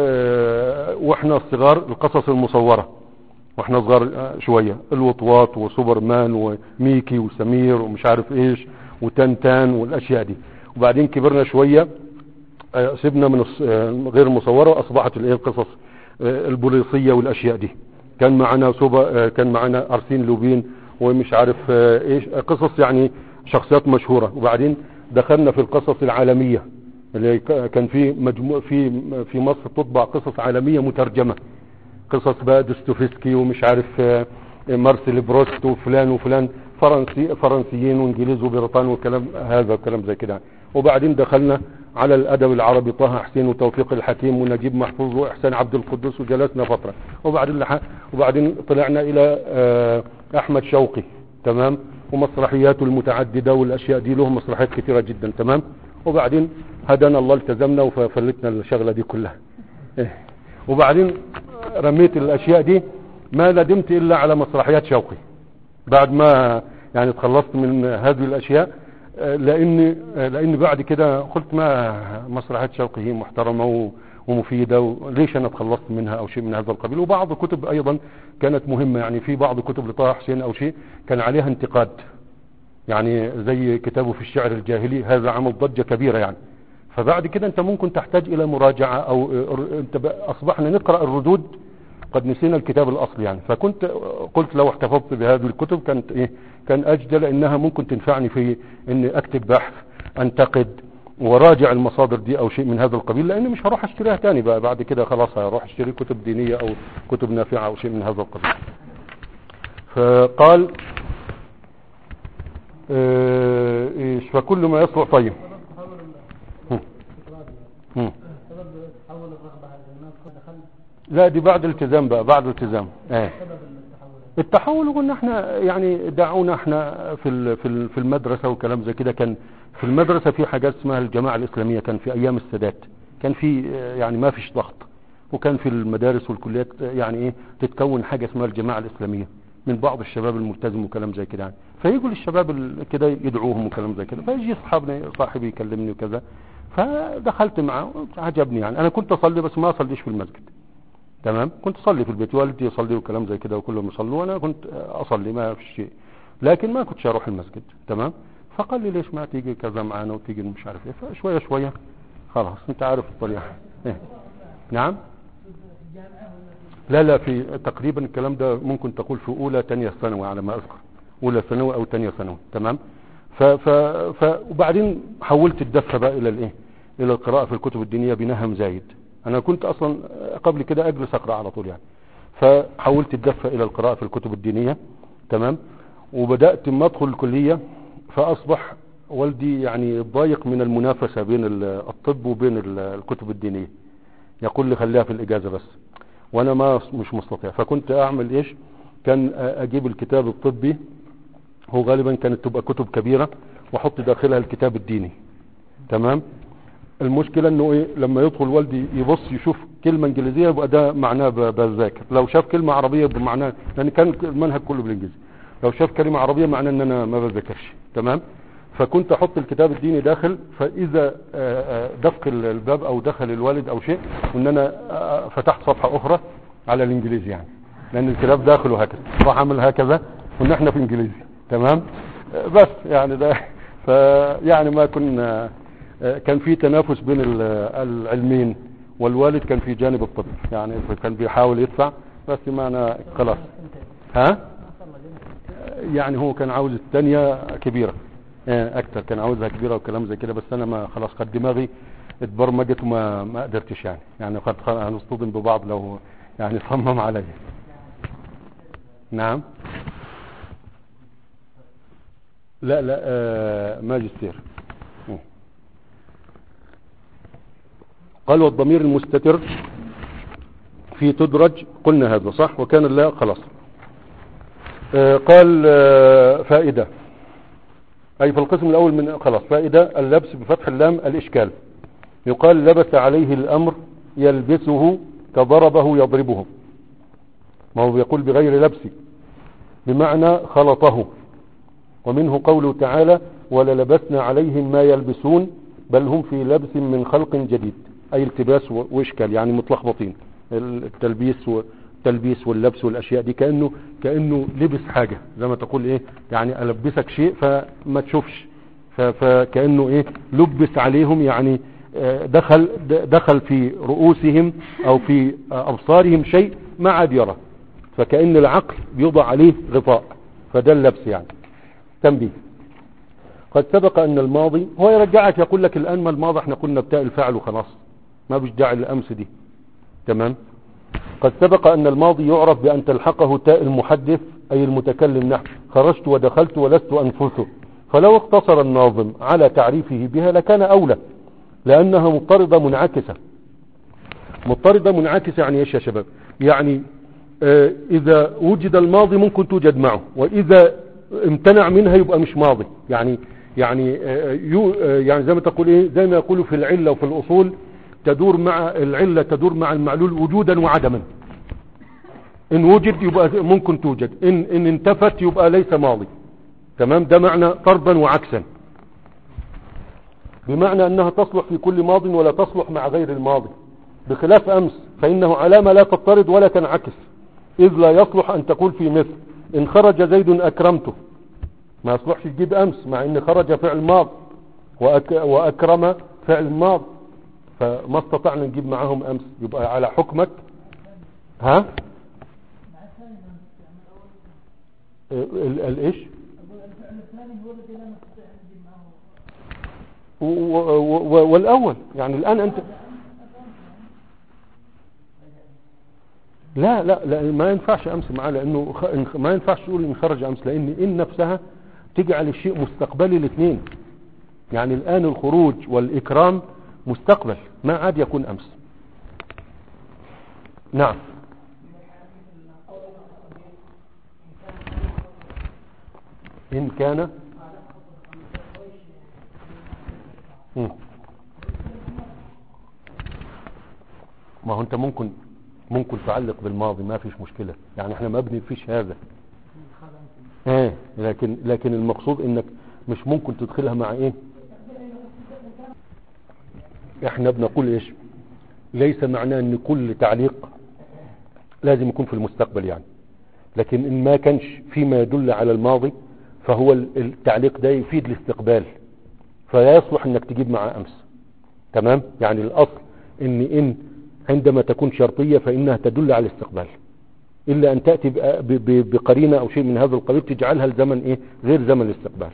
اه واحنا صغار القصص المصورة واحنا صغار آه، شوية الوطواط وسوبرمان وميكي وسمير ومش عارف ايش وتنتان والاشياء دي وبعدين كبرنا شوية آه، سيبنا من الص- آه، غير المصورة واصبحت الايه القصص آه، البوليسية والاشياء دي كان معنا سوبا آه، كان معنا ارسين لوبين ومش عارف آه، ايش آه، قصص يعني شخصيات مشهورة وبعدين دخلنا في القصص العالمية اللي ك- كان في مجموع في في مصر تطبع قصص عالمية مترجمة قصص بقى دوستويفسكي ومش عارف آه، مارسيل بروست وفلان وفلان فرنسي فرنسيين وانجليز وبريطان وكلام هذا وكلام زي كده وبعدين دخلنا على الادب العربي طه حسين وتوفيق الحكيم ونجيب محفوظ واحسان عبد القدوس وجلسنا فتره وبعدين لح... وبعدين طلعنا الى آه، احمد شوقي تمام ومسرحياته المتعدده والاشياء دي له مسرحيات كثيره جدا تمام وبعدين هدانا الله التزمنا وفلتنا الشغله دي كلها إيه. وبعدين رميت الاشياء دي ما ندمت الا على مسرحيات شوقي بعد ما يعني تخلصت من هذه الاشياء آه، لان آه، لان بعد كده قلت ما مسرحيات شوقي هي محترمه و- ومفيده وليش انا تخلصت منها او شيء من هذا القبيل وبعض الكتب ايضا كانت مهمه يعني في بعض كتب لطه حسين او شيء كان عليها انتقاد يعني زي كتابه في الشعر الجاهلي هذا عمل ضجه كبيره يعني فبعد كده انت ممكن تحتاج الى مراجعة او اه، انت بقى- اصبحنا نقرأ الردود قد نسينا الكتاب الاصلي يعني فكنت اه، قلت لو احتفظت بهذه الكتب كانت ايه كان اجدل انها ممكن تنفعني في اني اكتب بحث انتقد وراجع المصادر دي او شيء من هذا القبيل لاني مش هروح اشتريها تاني بقى بعد كده خلاص هروح اشتري كتب دينية او كتب نافعة او شيء من هذا القبيل فقال اه، ايش فكل ما يصلح طيب هم. هم. سبب تحول الرغبة هذه الناس كل دخل لا دي بعد التزام بقى بعد التزام ايه سبب التحول التحول قلنا احنا يعني دعونا احنا في ال- في ال- في المدرسه وكلام زي كده كان في المدرسه في حاجات اسمها الجماعه الاسلاميه كان في ايام السادات كان في اه، يعني ما فيش ضغط وكان في المدارس والكليات اه، يعني ايه تتكون حاجه اسمها الجماعه الاسلاميه من بعض الشباب الملتزم وكلام زي كده يعني فيجوا للشباب ال- كده يدعوهم وكلام زي كده فيجي صحابنا صاحبي يكلمني وكذا فدخلت معه عجبني يعني انا كنت اصلي بس ما اصليش في المسجد تمام كنت اصلي في البيت والدي يصلي وكلام زي كده وكلهم يصلوا وانا كنت اصلي ما في شيء لكن ما كنتش اروح المسجد تمام فقال لي ليش ما تيجي كذا معانا وتيجي مش عارف ايه فشويه شويه خلاص انت عارف الطريقه إيه؟ نعم لا لا في تقريبا الكلام ده ممكن تقول في اولى تانية ثانوي على ما اذكر اولى ثانوي او تانية ثانوي تمام ف ف ف وبعدين حولت الدفه بقى الى الايه الى القراءه في الكتب الدينيه بنهم زايد انا كنت اصلا قبل كده اجلس اقرا على طول يعني فحولت الدفه الى القراءه في الكتب الدينيه تمام وبدات ما ادخل الكليه فاصبح والدي يعني ضايق من المنافسه بين ال- الطب وبين ال- الكتب الدينيه يقول لي خليها في الاجازه بس وانا ما مش مستطيع فكنت اعمل ايش كان اجيب الكتاب الطبي هو غالبا كانت تبقى كتب كبيرة واحط داخلها الكتاب الديني تمام المشكلة انه ايه لما يدخل والدي يبص يشوف كلمة انجليزية يبقى ده معناه ب- بذاكر لو شاف كلمة عربية يبقى معناه لان كان المنهج كله بالانجليزي لو شاف كلمة عربية معناه ان انا ما بذاكرش تمام فكنت احط الكتاب الديني داخل فاذا آه، آه، دق ال- الباب او دخل الوالد او شيء وان انا آه، فتحت صفحة اخرى على الانجليزي يعني لان الكتاب داخل وهكذا راح اعمل هكذا وان احنا في انجليزي تمام آه، بس يعني ده فيعني ما كنا آه، كان في تنافس بين ال- العلمين والوالد كان في جانب الطب يعني كان بيحاول يدفع بس ما انا خلاص ها يعني هو كان عاوز الثانية كبيرة آه، اكتر كان عاوزها كبيرة وكلام زي كده بس انا ما خلاص قد دماغي اتبرمجت وما ما قدرتش يعني يعني قد خ- هنصطدم ببعض لو يعني صمم علي نعم لا لا آه ماجستير م. قال والضمير المستتر في تدرج قلنا هذا صح وكان لا خلاص آه قال آه فائدة أي في القسم الأول من خلاص فائدة اللبس بفتح اللام الإشكال يقال لبس عليه الأمر يلبسه كضربه يضربه ما هو يقول بغير لبس بمعنى خلطه ومنه قوله تعالى وللبسنا عليهم ما يلبسون بل هم في لبس من خلق جديد أي التباس و- وإشكال يعني متلخبطين التلبيس والتلبيس واللبس والأشياء دي كأنه كأنه لبس حاجة زي ما تقول إيه يعني ألبسك شيء فما تشوفش ف- فكأنه إيه لبس عليهم يعني آه، دخل د- دخل في رؤوسهم أو في آه، أبصارهم شيء ما عاد يرى فكأن العقل بيوضع عليه غطاء فده اللبس يعني تنبيه قد سبق ان الماضي هو يرجعك يقول لك الان ما الماضي احنا قلنا بتاء الفعل وخلاص ما بيش داعي الامس دي تمام قد سبق ان الماضي يعرف بان تلحقه تاء المحدث اي المتكلم نحو خرجت ودخلت ولست انفثه فلو اقتصر الناظم على تعريفه بها لكان اولى لانها مضطردة منعكسة مضطردة منعكسة يعني ايش يا شباب يعني آه، اذا وجد الماضي ممكن توجد معه واذا امتنع منها يبقى مش ماضي يعني يعني آه، يو آه، يعني زي ما تقول ايه زي ما يقولوا في العلة وفي الاصول تدور مع العلة تدور مع المعلول وجودا وعدما ان وجد يبقى ممكن توجد ان ان انتفت يبقى ليس ماضي تمام ده معنى طردا وعكسا بمعنى انها تصلح في كل ماض ولا تصلح مع غير الماضي بخلاف امس فانه علامة لا تضطرد ولا تنعكس اذ لا يصلح ان تقول في مثل ان خرج زيد اكرمته ما يصلحش تجيب امس مع ان خرج فعل ماض وأك واكرم فعل ماض فما استطعنا نجيب معاهم امس يبقى على حكمك ها ال- الايش و- و- و- والاول يعني الان انت لا لا لا ما ينفعش امس معاه لانه خ- إن- ما ينفعش تقول ان خرج امس لان ان نفسها تجعل الشيء مستقبلي الاثنين يعني الان الخروج والاكرام مستقبل ما عاد يكون امس نعم ان كان مم. ما هو انت ممكن ممكن تعلق بالماضي ما فيش مشكلة يعني احنا ما بنفيش هذا ايه لكن لكن المقصود انك مش ممكن تدخلها مع ايه احنا بنقول ايش ليس معناه ان كل تعليق لازم يكون في المستقبل يعني لكن ان ما كانش فيما يدل على الماضي فهو ال- التعليق ده يفيد الاستقبال فلا يصلح انك تجيب معاه امس تمام يعني الاصل ان ان عندما تكون شرطية فانها تدل على الاستقبال الا ان تأتي بأ- ب- ب- بقرينة او شيء من هذا القبيل تجعلها الزمن ايه غير زمن الاستقبال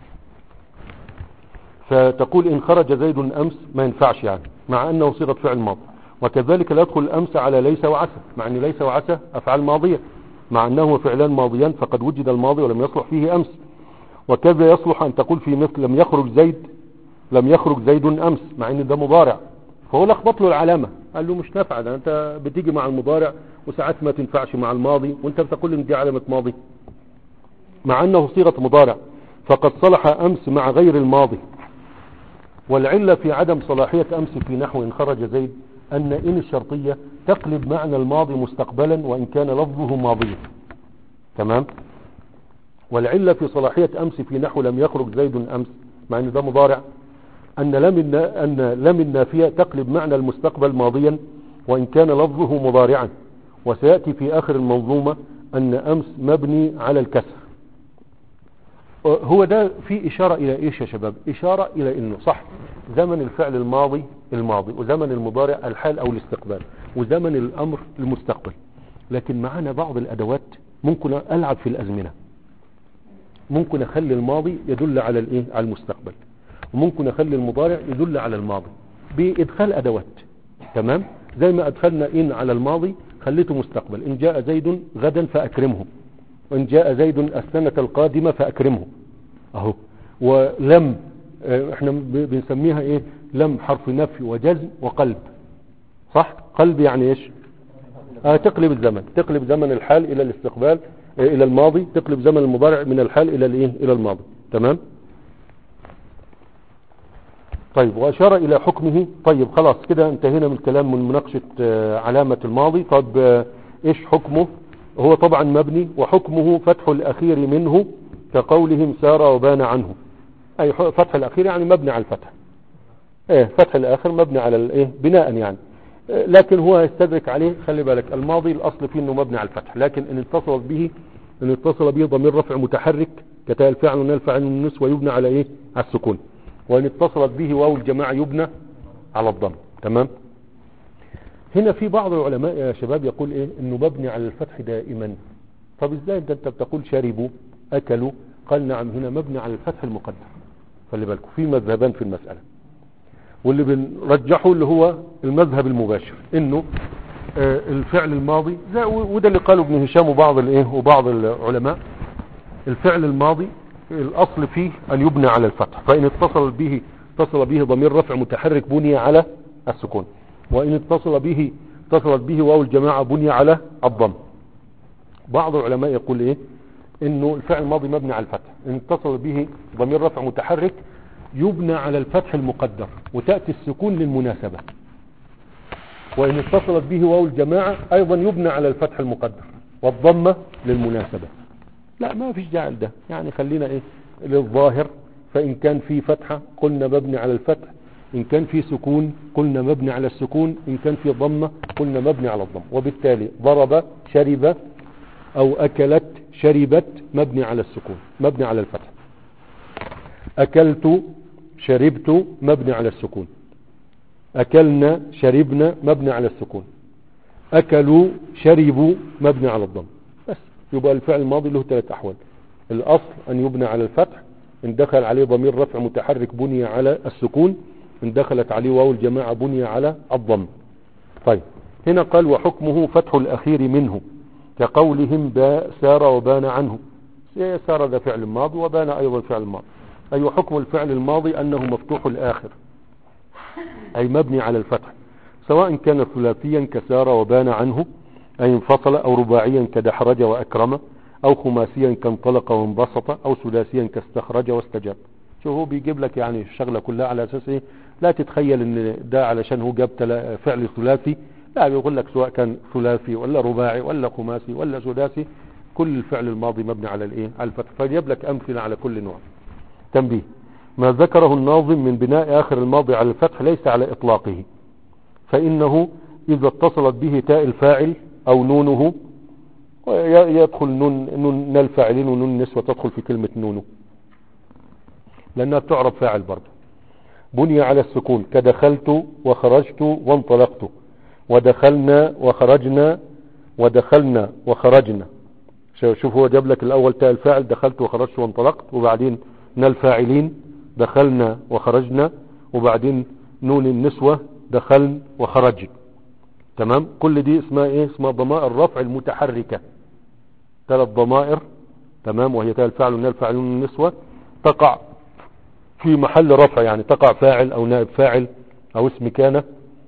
فتقول ان خرج زيد امس ما ينفعش يعني مع انه صيغه فعل ماضي وكذلك لا يدخل الامس على ليس وعسى مع ان ليس وعسى افعال ماضيه مع انه فعلان ماضيان فقد وجد الماضي ولم يصلح فيه امس وكذا يصلح ان تقول في مثل لم يخرج زيد لم يخرج زيد امس مع ان ده مضارع فهو لخبط له العلامه قال له مش نافعه ده انت بتيجي مع المضارع وساعات ما تنفعش مع الماضي وانت بتقول ان دي علامه ماضي مع انه صيغه مضارع فقد صلح امس مع غير الماضي والعلة في عدم صلاحية أمس في نحو إن خرج زيد أن إن الشرطية تقلب معنى الماضي مستقبلا وإن كان لفظه ماضيا تمام والعلة في صلاحية أمس في نحو لم يخرج زيد أمس مع أن ده مضارع أن لم النا- أن لم النافية تقلب معنى المستقبل ماضيا وإن كان لفظه مضارعا وسيأتي في آخر المنظومة أن أمس مبني على الكسر هو ده في إشارة إلى إيش يا شباب إشارة إلى إنه صح زمن الفعل الماضي الماضي وزمن المضارع الحال أو الاستقبال وزمن الأمر المستقبل لكن معنا بعض الأدوات ممكن ألعب في الأزمنة ممكن أخلي الماضي يدل على الإيه على المستقبل وممكن أخلي المضارع يدل على الماضي بإدخال أدوات تمام زي ما أدخلنا إن على الماضي خليته مستقبل إن جاء زيد غدا فأكرمه وإن جاء زيد السنة القادمة فأكرمه أهو ولم آه، احنا ب- بنسميها ايه لم حرف نفي وجزم وقلب صح قلب يعني ايش آه تقلب الزمن تقلب زمن الحال الى الاستقبال آه الى الماضي تقلب زمن المضارع من الحال الى الايه الى الماضي تمام طيب واشار الى حكمه طيب خلاص كده انتهينا من الكلام من مناقشة آه، علامة الماضي طب آه، ايش حكمه هو طبعا مبني وحكمه فتح الاخير منه كقولهم سار وبان عنه اي ح- فتح الاخير يعني مبني على الفتح ايه فتح الاخر مبني على الايه بناء يعني آه، لكن هو يستدرك عليه خلي بالك الماضي الاصل فيه انه مبني على الفتح لكن ان اتصل به ان اتصل به ضمير رفع متحرك كتاء الفعل ونال الفعل النس ويبنى على ايه على السكون وان اتصلت به واو الجماعه يبنى على الضم تمام هنا في بعض العلماء يا شباب يقول ايه انه مبني على الفتح دائما طب ازاي انت انت بتقول شربوا اكلوا قال نعم هنا مبني على الفتح المقدر خلي بالكم في مذهبان في المسألة واللي بنرجحه اللي هو المذهب المباشر انه آه، الفعل الماضي زي- وده اللي قاله ابن هشام وبعض الايه وبعض العلماء الفعل الماضي الاصل فيه ان يبنى على الفتح فان اتصل به اتصل به ضمير رفع متحرك بني على السكون وان اتصل به اتصلت به واو الجماعة بني على الضم بعض العلماء يقول ايه انه الفعل الماضي مبني على الفتح ان اتصل به ضمير رفع متحرك يبنى على الفتح المقدر وتأتي السكون للمناسبة وإن اتصلت به واو الجماعة أيضا يبنى على الفتح المقدر والضمة للمناسبة لا ما فيش داعي ده يعني خلينا إيه للظاهر فإن كان في فتحة قلنا مبني على الفتح إن كان في سكون قلنا مبني على السكون إن كان في ضمة قلنا مبني على الضم وبالتالي ضرب شرب أو أكلت شربت مبني على السكون مبني على الفتح أكلت شربت مبني على السكون أكلنا شربنا مبني على السكون أكلوا شربوا مبني على الضم بس يبقى الفعل الماضي له ثلاث أحوال الأصل أن يبنى على الفتح إن دخل عليه ضمير رفع متحرك بني على السكون إن دخلت عليه واو الجماعة بني على الضم طيب هنا قال وحكمه فتح الأخير منه كقولهم با سار وبان عنه سار ده فعل ماضي وبان أيضا فعل ماضي أي حكم الفعل الماضي أنه مفتوح الآخر أي مبني على الفتح سواء كان ثلاثيا كسار وبان عنه أي انفصل أو رباعيا كدحرج وأكرم أو خماسيا كانطلق وانبسط أو ثلاثيا كاستخرج واستجاب شو هو بيجيب لك يعني الشغلة كلها على أساس إيه لا تتخيل ان ده علشان هو جاب تلا- فعل ثلاثي لا بيقول لك سواء كان ثلاثي ولا رباعي ولا خماسي ولا سداسي كل الفعل الماضي مبني على الايه على الفتح فجاب لك امثله على كل نوع تنبيه ما ذكره الناظم من بناء اخر الماضي على الفتح ليس على اطلاقه فانه اذا اتصلت به تاء الفاعل او نونه ي- يدخل نون نون الفاعلين ونون النسوة تدخل في كلمة نونه لانها تعرف فاعل برضه بني على السكون كدخلت وخرجت وانطلقت ودخلنا وخرجنا ودخلنا وخرجنا شو- شوف هو جاب لك الاول تاء الفاعل دخلت وخرجت وانطلقت وبعدين نا الفاعلين دخلنا وخرجنا وبعدين نون النسوة دخلن وخرجن تمام كل دي اسمها ايه اسمها ضمائر رفع المتحركة ثلاث ضمائر تمام وهي تاء الفاعل ونال الفاعل ونون النسوة تقع في محل رفع يعني تقع فاعل او نائب فاعل او اسم كان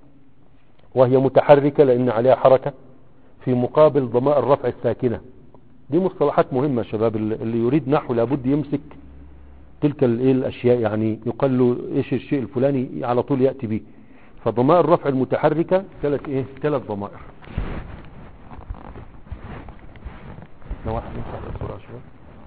وهي متحركة لان عليها حركة في مقابل ضمائر الرفع الساكنة دي مصطلحات مهمة يا شباب اللي اللي يريد نحو لابد يمسك تلك الايه الاشياء يعني يقال له ايش الشيء الفلاني على طول ياتي به فضمائر الرفع المتحركه ثلاث ايه ثلاث ضمائر لو واحد يمسح الصوره شويه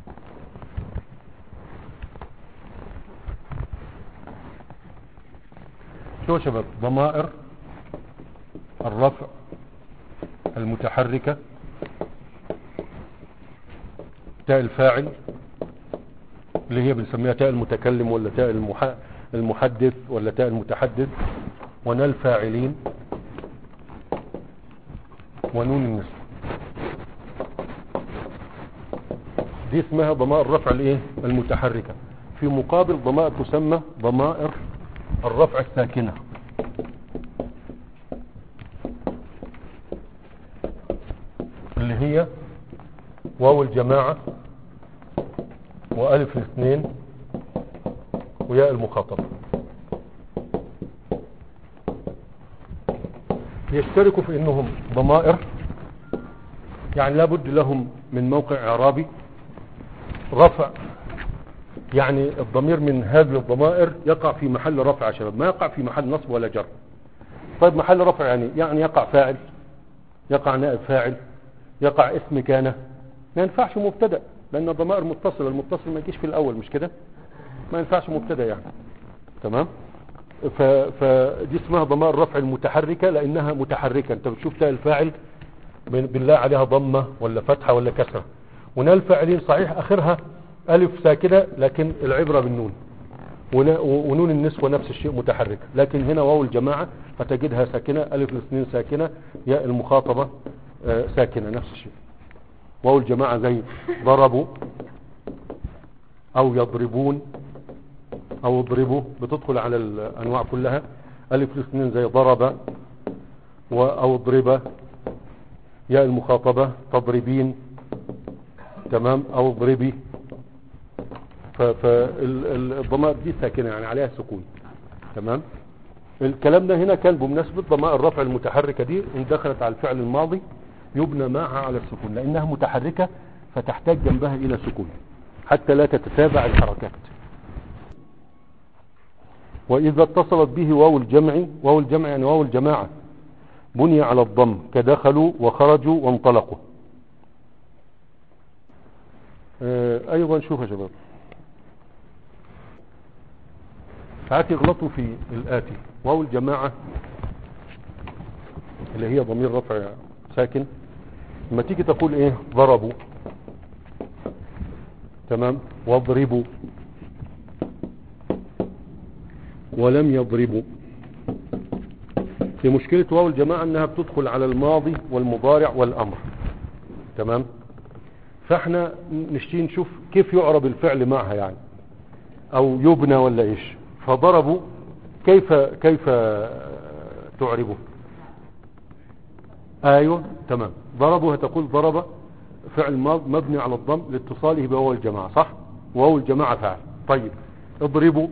شو يا شباب ضمائر الرفع المتحركة تاء الفاعل اللي هي بنسميها تاء المتكلم ولا تاء المح... المحدث ولا تاء المتحدث ونال الفاعلين ونون النسب دي اسمها ضمائر الرفع الايه المتحركة في مقابل ضمائر تسمى ضمائر الرفع الساكنة اللي هي واو الجماعة وألف الاثنين وياء المخاطبة يشتركوا في انهم ضمائر يعني لابد لهم من موقع اعرابي رفع يعني الضمير من هذه الضمائر يقع في محل رفع يا شباب ما يقع في محل نصب ولا جر طيب محل رفع يعني يعني يقع فاعل يقع نائب فاعل يقع اسم كان ما ينفعش مبتدا لان الضمائر متصله المتصل ما يجيش في الاول مش كده ما ينفعش مبتدا يعني تمام ف... فدي اسمها ضمائر الرفع المتحركه لانها متحركه انت بتشوف تاء الفاعل بن- بالله عليها ضمه ولا فتحه ولا كسره ونال الفاعلين صحيح اخرها الف ساكنه لكن العبره بالنون ون- ونون النسوة نفس الشيء متحركة لكن هنا واو الجماعة فتجدها ساكنة ألف الاثنين ساكنة ياء المخاطبة آه، ساكنة نفس الشيء واو الجماعة زي ضربوا أو يضربون أو اضربوا بتدخل على الأنواع كلها ألف الاثنين زي ضرب و- أو اضرب ياء المخاطبة تضربين تمام أو اضربي فالضمائر دي ساكنة يعني عليها سكون تمام الكلام ده هنا كان بمناسبة ضمائر الرفع المتحركة دي ان دخلت على الفعل الماضي يبنى معها على السكون لانها متحركة فتحتاج جنبها الى سكون حتى لا تتتابع الحركات واذا اتصلت به واو الجمع واو الجمع يعني واو الجماعة بني على الضم كدخلوا وخرجوا وانطلقوا آه، ايضا شوف يا شباب ساعات يغلطوا في الآتي واو الجماعة اللي هي ضمير رفع ساكن لما تيجي تقول ايه ضربوا تمام واضربوا ولم يضربوا في مشكلة واو الجماعة انها بتدخل على الماضي والمضارع والامر تمام فاحنا نشتي نشوف كيف يعرب الفعل معها يعني او يبنى ولا ايش فضربوا كيف كيف تعربه ايوه تمام ضربوا هتقول ضرب فعل ماض مبني على الضم لاتصاله بواو الجماعة صح واو الجماعة فعل طيب اضربوا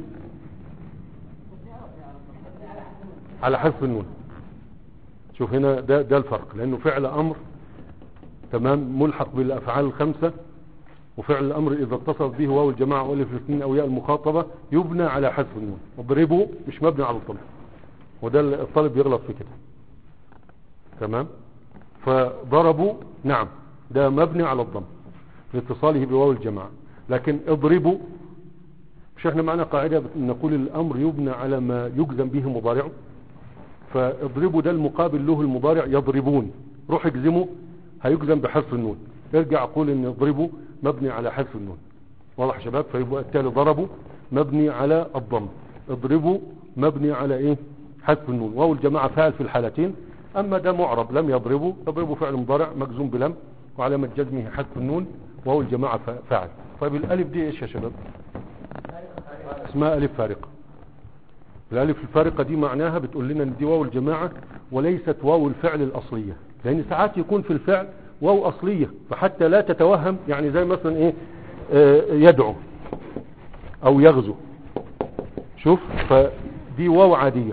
على حذف النون شوف هنا ده ده الفرق لانه فعل امر تمام ملحق بالافعال الخمسه وفعل الامر اذا اتصلت به واو الجماعه والف الاثنين او ياء المخاطبه يبنى على حذف النون اضربوا مش مبني على الضم وده الطالب بيغلط في كده تمام فضربوا نعم ده مبني على الضم لاتصاله بواو الجماعه لكن اضربوا مش احنا معنا قاعده نقول الامر يبنى على ما يجزم به مضارعه فاضربوا ده المقابل له المضارع يضربون روح اجزمه هيجزم بحذف النون ارجع اقول ان اضربوا مبني على حذف النون واضح يا شباب فيبقى التالي ضربوا مبني على الضم اضربوا مبني على ايه حذف النون واو الجماعة فاعل في الحالتين اما ده معرب لم يضربوا يضربوا فعل مضارع مجزوم بلم وعلامة جزمه حذف النون واو الجماعة فا- فاعل طيب الالف دي ايش يا شباب اسمها الف فارقة الالف الفارقة دي معناها بتقول لنا ان دي واو الجماعة وليست واو الفعل الاصلية لان ساعات يكون في الفعل واو اصلية فحتى لا تتوهم يعني زي مثلا ايه آه، يدعو او يغزو شوف فدي واو عادية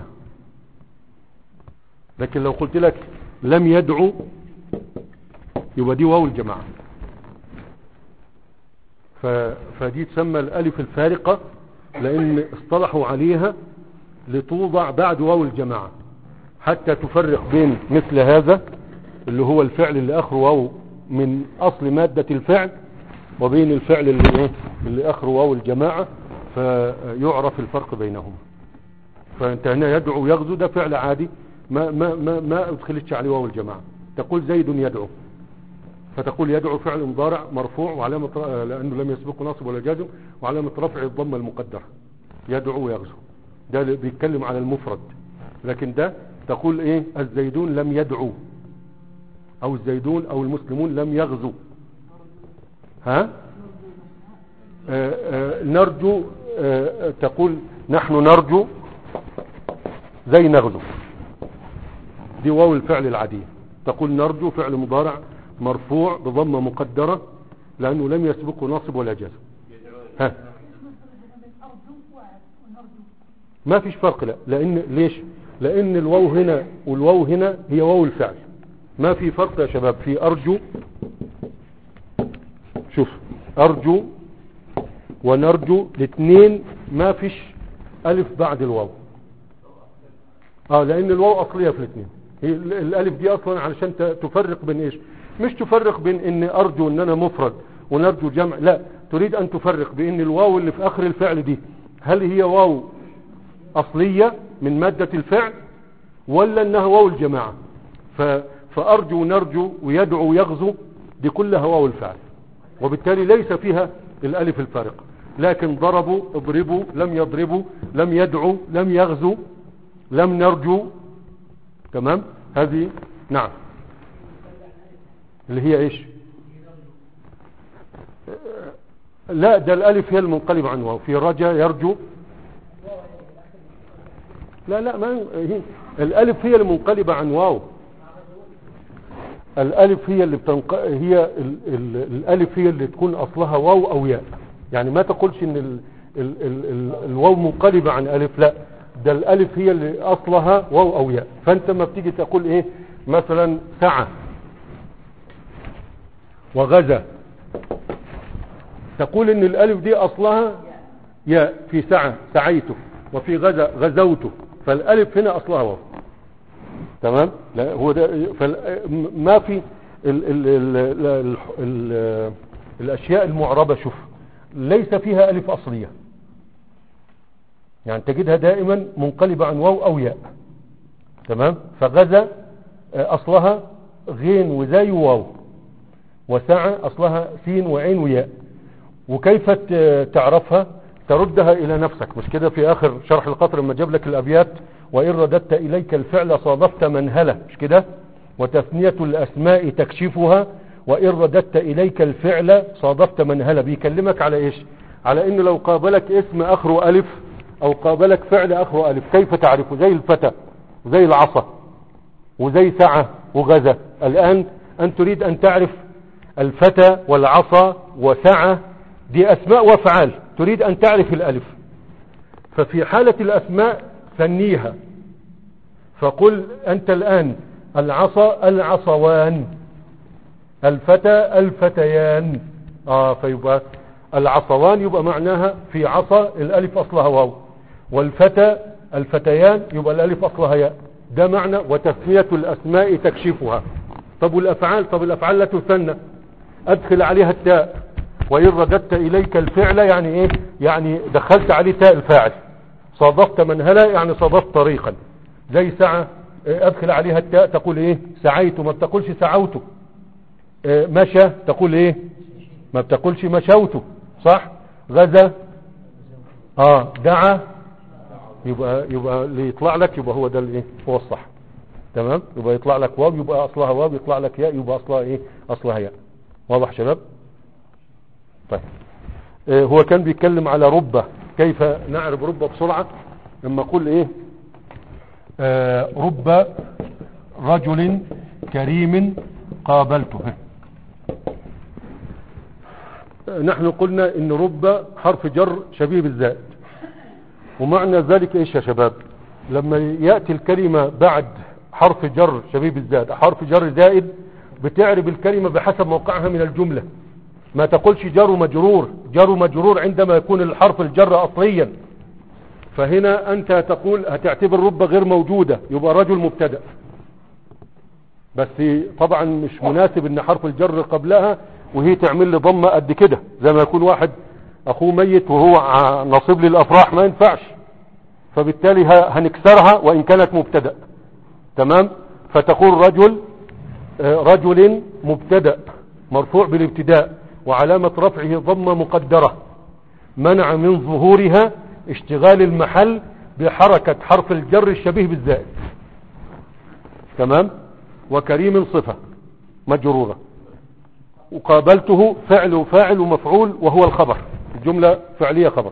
لكن لو قلت لك لم يدعو يبقى دي واو الجماعة ف... فدي تسمى الالف الفارقة لان اصطلحوا عليها لتوضع بعد واو الجماعة حتى تفرق بين مثل هذا اللي هو الفعل اللي اخره واو من اصل مادة الفعل وبين الفعل اللي ايه اللي اخره واو الجماعة فيعرف الفرق بينهما فانت هنا يدعو يغزو ده فعل عادي ما ما ما ما ادخلتش عليه واو الجماعة تقول زيد يدعو فتقول يدعو فعل مضارع مرفوع وعلامة ر- لأنه لم يسبقه ناصب ولا جازم وعلامة رفع الضمة المقدرة يدعو ويغزو ده اللي بيتكلم على المفرد لكن ده تقول ايه الزيدون لم يدعوا او الزيدون او المسلمون لم يغزوا ها آه آه نرجو آه آه، تقول نحن نرجو زي نغزو دي واو الفعل العادية تقول نرجو فعل مضارع مرفوع بضمة مقدرة لأنه لم يسبقه ناصب ولا جزم ها ما فيش فرق لا لأن ليش لأن الواو هنا والواو هنا هي واو الفعل ما في فرق يا شباب في أرجو شوف أرجو ونرجو الاثنين ما فيش ألف بعد الواو اه لان الواو اصليه في الاثنين هي ال- الالف دي اصلا علشان ت- تفرق بين ايش مش تفرق بين ان ارجو ان انا مفرد ونرجو جمع لا تريد ان تفرق بان الواو اللي في اخر الفعل دي هل هي واو اصليه من ماده الفعل ولا انها واو الجماعه ف فارجو ونرجو ويدعو ويغزو دي كلها واو الفعل وبالتالي ليس فيها الالف الفارقه لكن ضربوا اضربوا لم يضربوا لم يدعوا لم يغزوا لم نرجو تمام هذه نعم اللي هي ايش لا ده الالف هي المنقلب عن واو في رجا يرجو لا لا ما هي الالف هي المنقلبة عن واو الالف هي اللي بتنق... هي ال... ال... الالف هي اللي تكون اصلها واو او ياء يعني ما تقولش ان ال... ال... ال... ال... الواو منقلبة عن الف لا ده الالف هي اللي اصلها واو او ياء فانت ما بتيجي تقول ايه مثلا سعى وغزا تقول ان الالف دي اصلها ياء في سعى سعيته وفي غزا غزوته فالالف هنا اصلها واو تمام لا هو ده فال... ما في ال... ال... ال... ال... ال... ال... الاشياء المعربة شوف ليس فيها الف اصليه يعني تجدها دائما منقلبة عن واو او ياء تمام فغزا آه، اصلها غين وزاي وواو وسعى اصلها سين وعين وياء وكيف ت- تعرفها تردها الى نفسك مش كده في اخر شرح القطر لما جاب لك الابيات وان رددت اليك الفعل صادفت منهلة مش كده وتثنية الاسماء تكشفها وان رددت اليك الفعل صادفت منهلة بيكلمك على ايش على ان لو قابلك اسم اخره الف او قابلك فعل اخره الف كيف تعرفه زي الفتى زي العصا وزي سعى وغزا الان ان تريد ان تعرف الفتى والعصا وسعى دي اسماء وافعال تريد ان تعرف الالف ففي حالة الاسماء ثنيها فقل انت الان العصا العصوان الفتى الفتيان اه فيبقى العصوان يبقى معناها في عصا الالف اصلها واو والفتى الفتيان يبقى الالف اصلها ياء ده معنى وتسمية الاسماء تكشفها طب والافعال طب الافعال لا تثنى ادخل عليها التاء وان رددت اليك الفعل يعني ايه يعني دخلت عليه تاء الفاعل صادفت منهلا يعني صادفت طريقا زي سعى إيه، ادخل عليها التاء تقول ايه سعيت ما بتقولش سعوت إيه، مشى تقول ايه ما بتقولش مشوت صح غزا اه دعا يبقى يبقى اللي يطلع لك يبقى هو ده الايه هو الصح تمام يبقى يطلع لك واو يبقى اصلها واو يطلع لك ياء يبقى اصلها ايه اصلها ياء واضح شباب طيب إيه هو كان بيتكلم على ربة كيف نعرف ربة بسرعة لما اقول ايه آه رب رجل كريم قابلته آه، نحن قلنا ان رب حرف جر شبيه بالزائد ومعنى ذلك ايش يا شباب لما يأتي الكلمة بعد حرف جر شبيه بالزائد حرف جر زائد بتعرب الكلمة بحسب موقعها من الجملة ما تقولش جار ومجرور جار ومجرور عندما يكون الحرف الجر اصليا فهنا انت تقول هتعتبر رب غير موجودة يبقى رجل مبتدأ بس طبعا مش مناسب ان حرف الجر قبلها وهي تعمل لي ضمه قد كده زي ما يكون واحد اخوه ميت وهو ع- نصيب للافراح ما ينفعش فبالتالي ه- هنكسرها وان كانت مبتدا تمام فتقول رجل آه، رجل مبتدا مرفوع بالابتداء وعلامة رفعه ضمة مقدرة منع من ظهورها اشتغال المحل بحركة حرف الجر الشبيه بالزائد تمام وكريم صفة مجرورة وقابلته فعل وفاعل ومفعول وهو الخبر الجملة فعلية خبر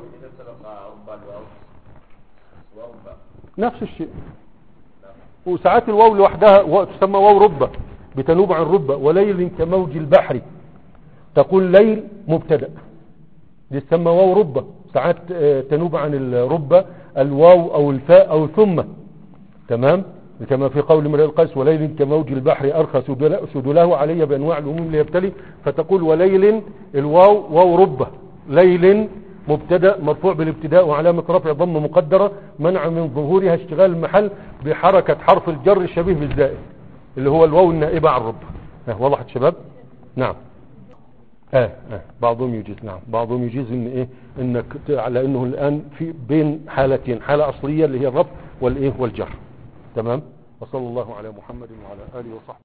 نفس الشيء وساعات الواو لوحدها و- تسمى واو ربة بتنوب عن ربة وليل كموج البحر تقول ليل مبتدأ دي تسمى واو ربة ساعات آه، تنوب عن الربة الواو او الفاء او ثم تمام كما في قول امرئ القيس وليل كموج البحر ارخى سدل- سدله علي بانواع الهموم ليبتلي فتقول وليل الواو واو ربة ليل مبتدا مرفوع بالابتداء وعلامة رفع ضم مقدرة منع من ظهورها اشتغال المحل بحركة حرف الجر الشبيه بالزائد اللي هو الواو النائبة عن ربة اه وضحت شباب نعم اه اه بعضهم يجيز نعم بعضهم يجيز ان ايه انك ت- على انه الان في بين حالتين حالة اصلية اللي هي الرفع والايه والجر تمام وصلى الله على محمد وعلى اله وصحبه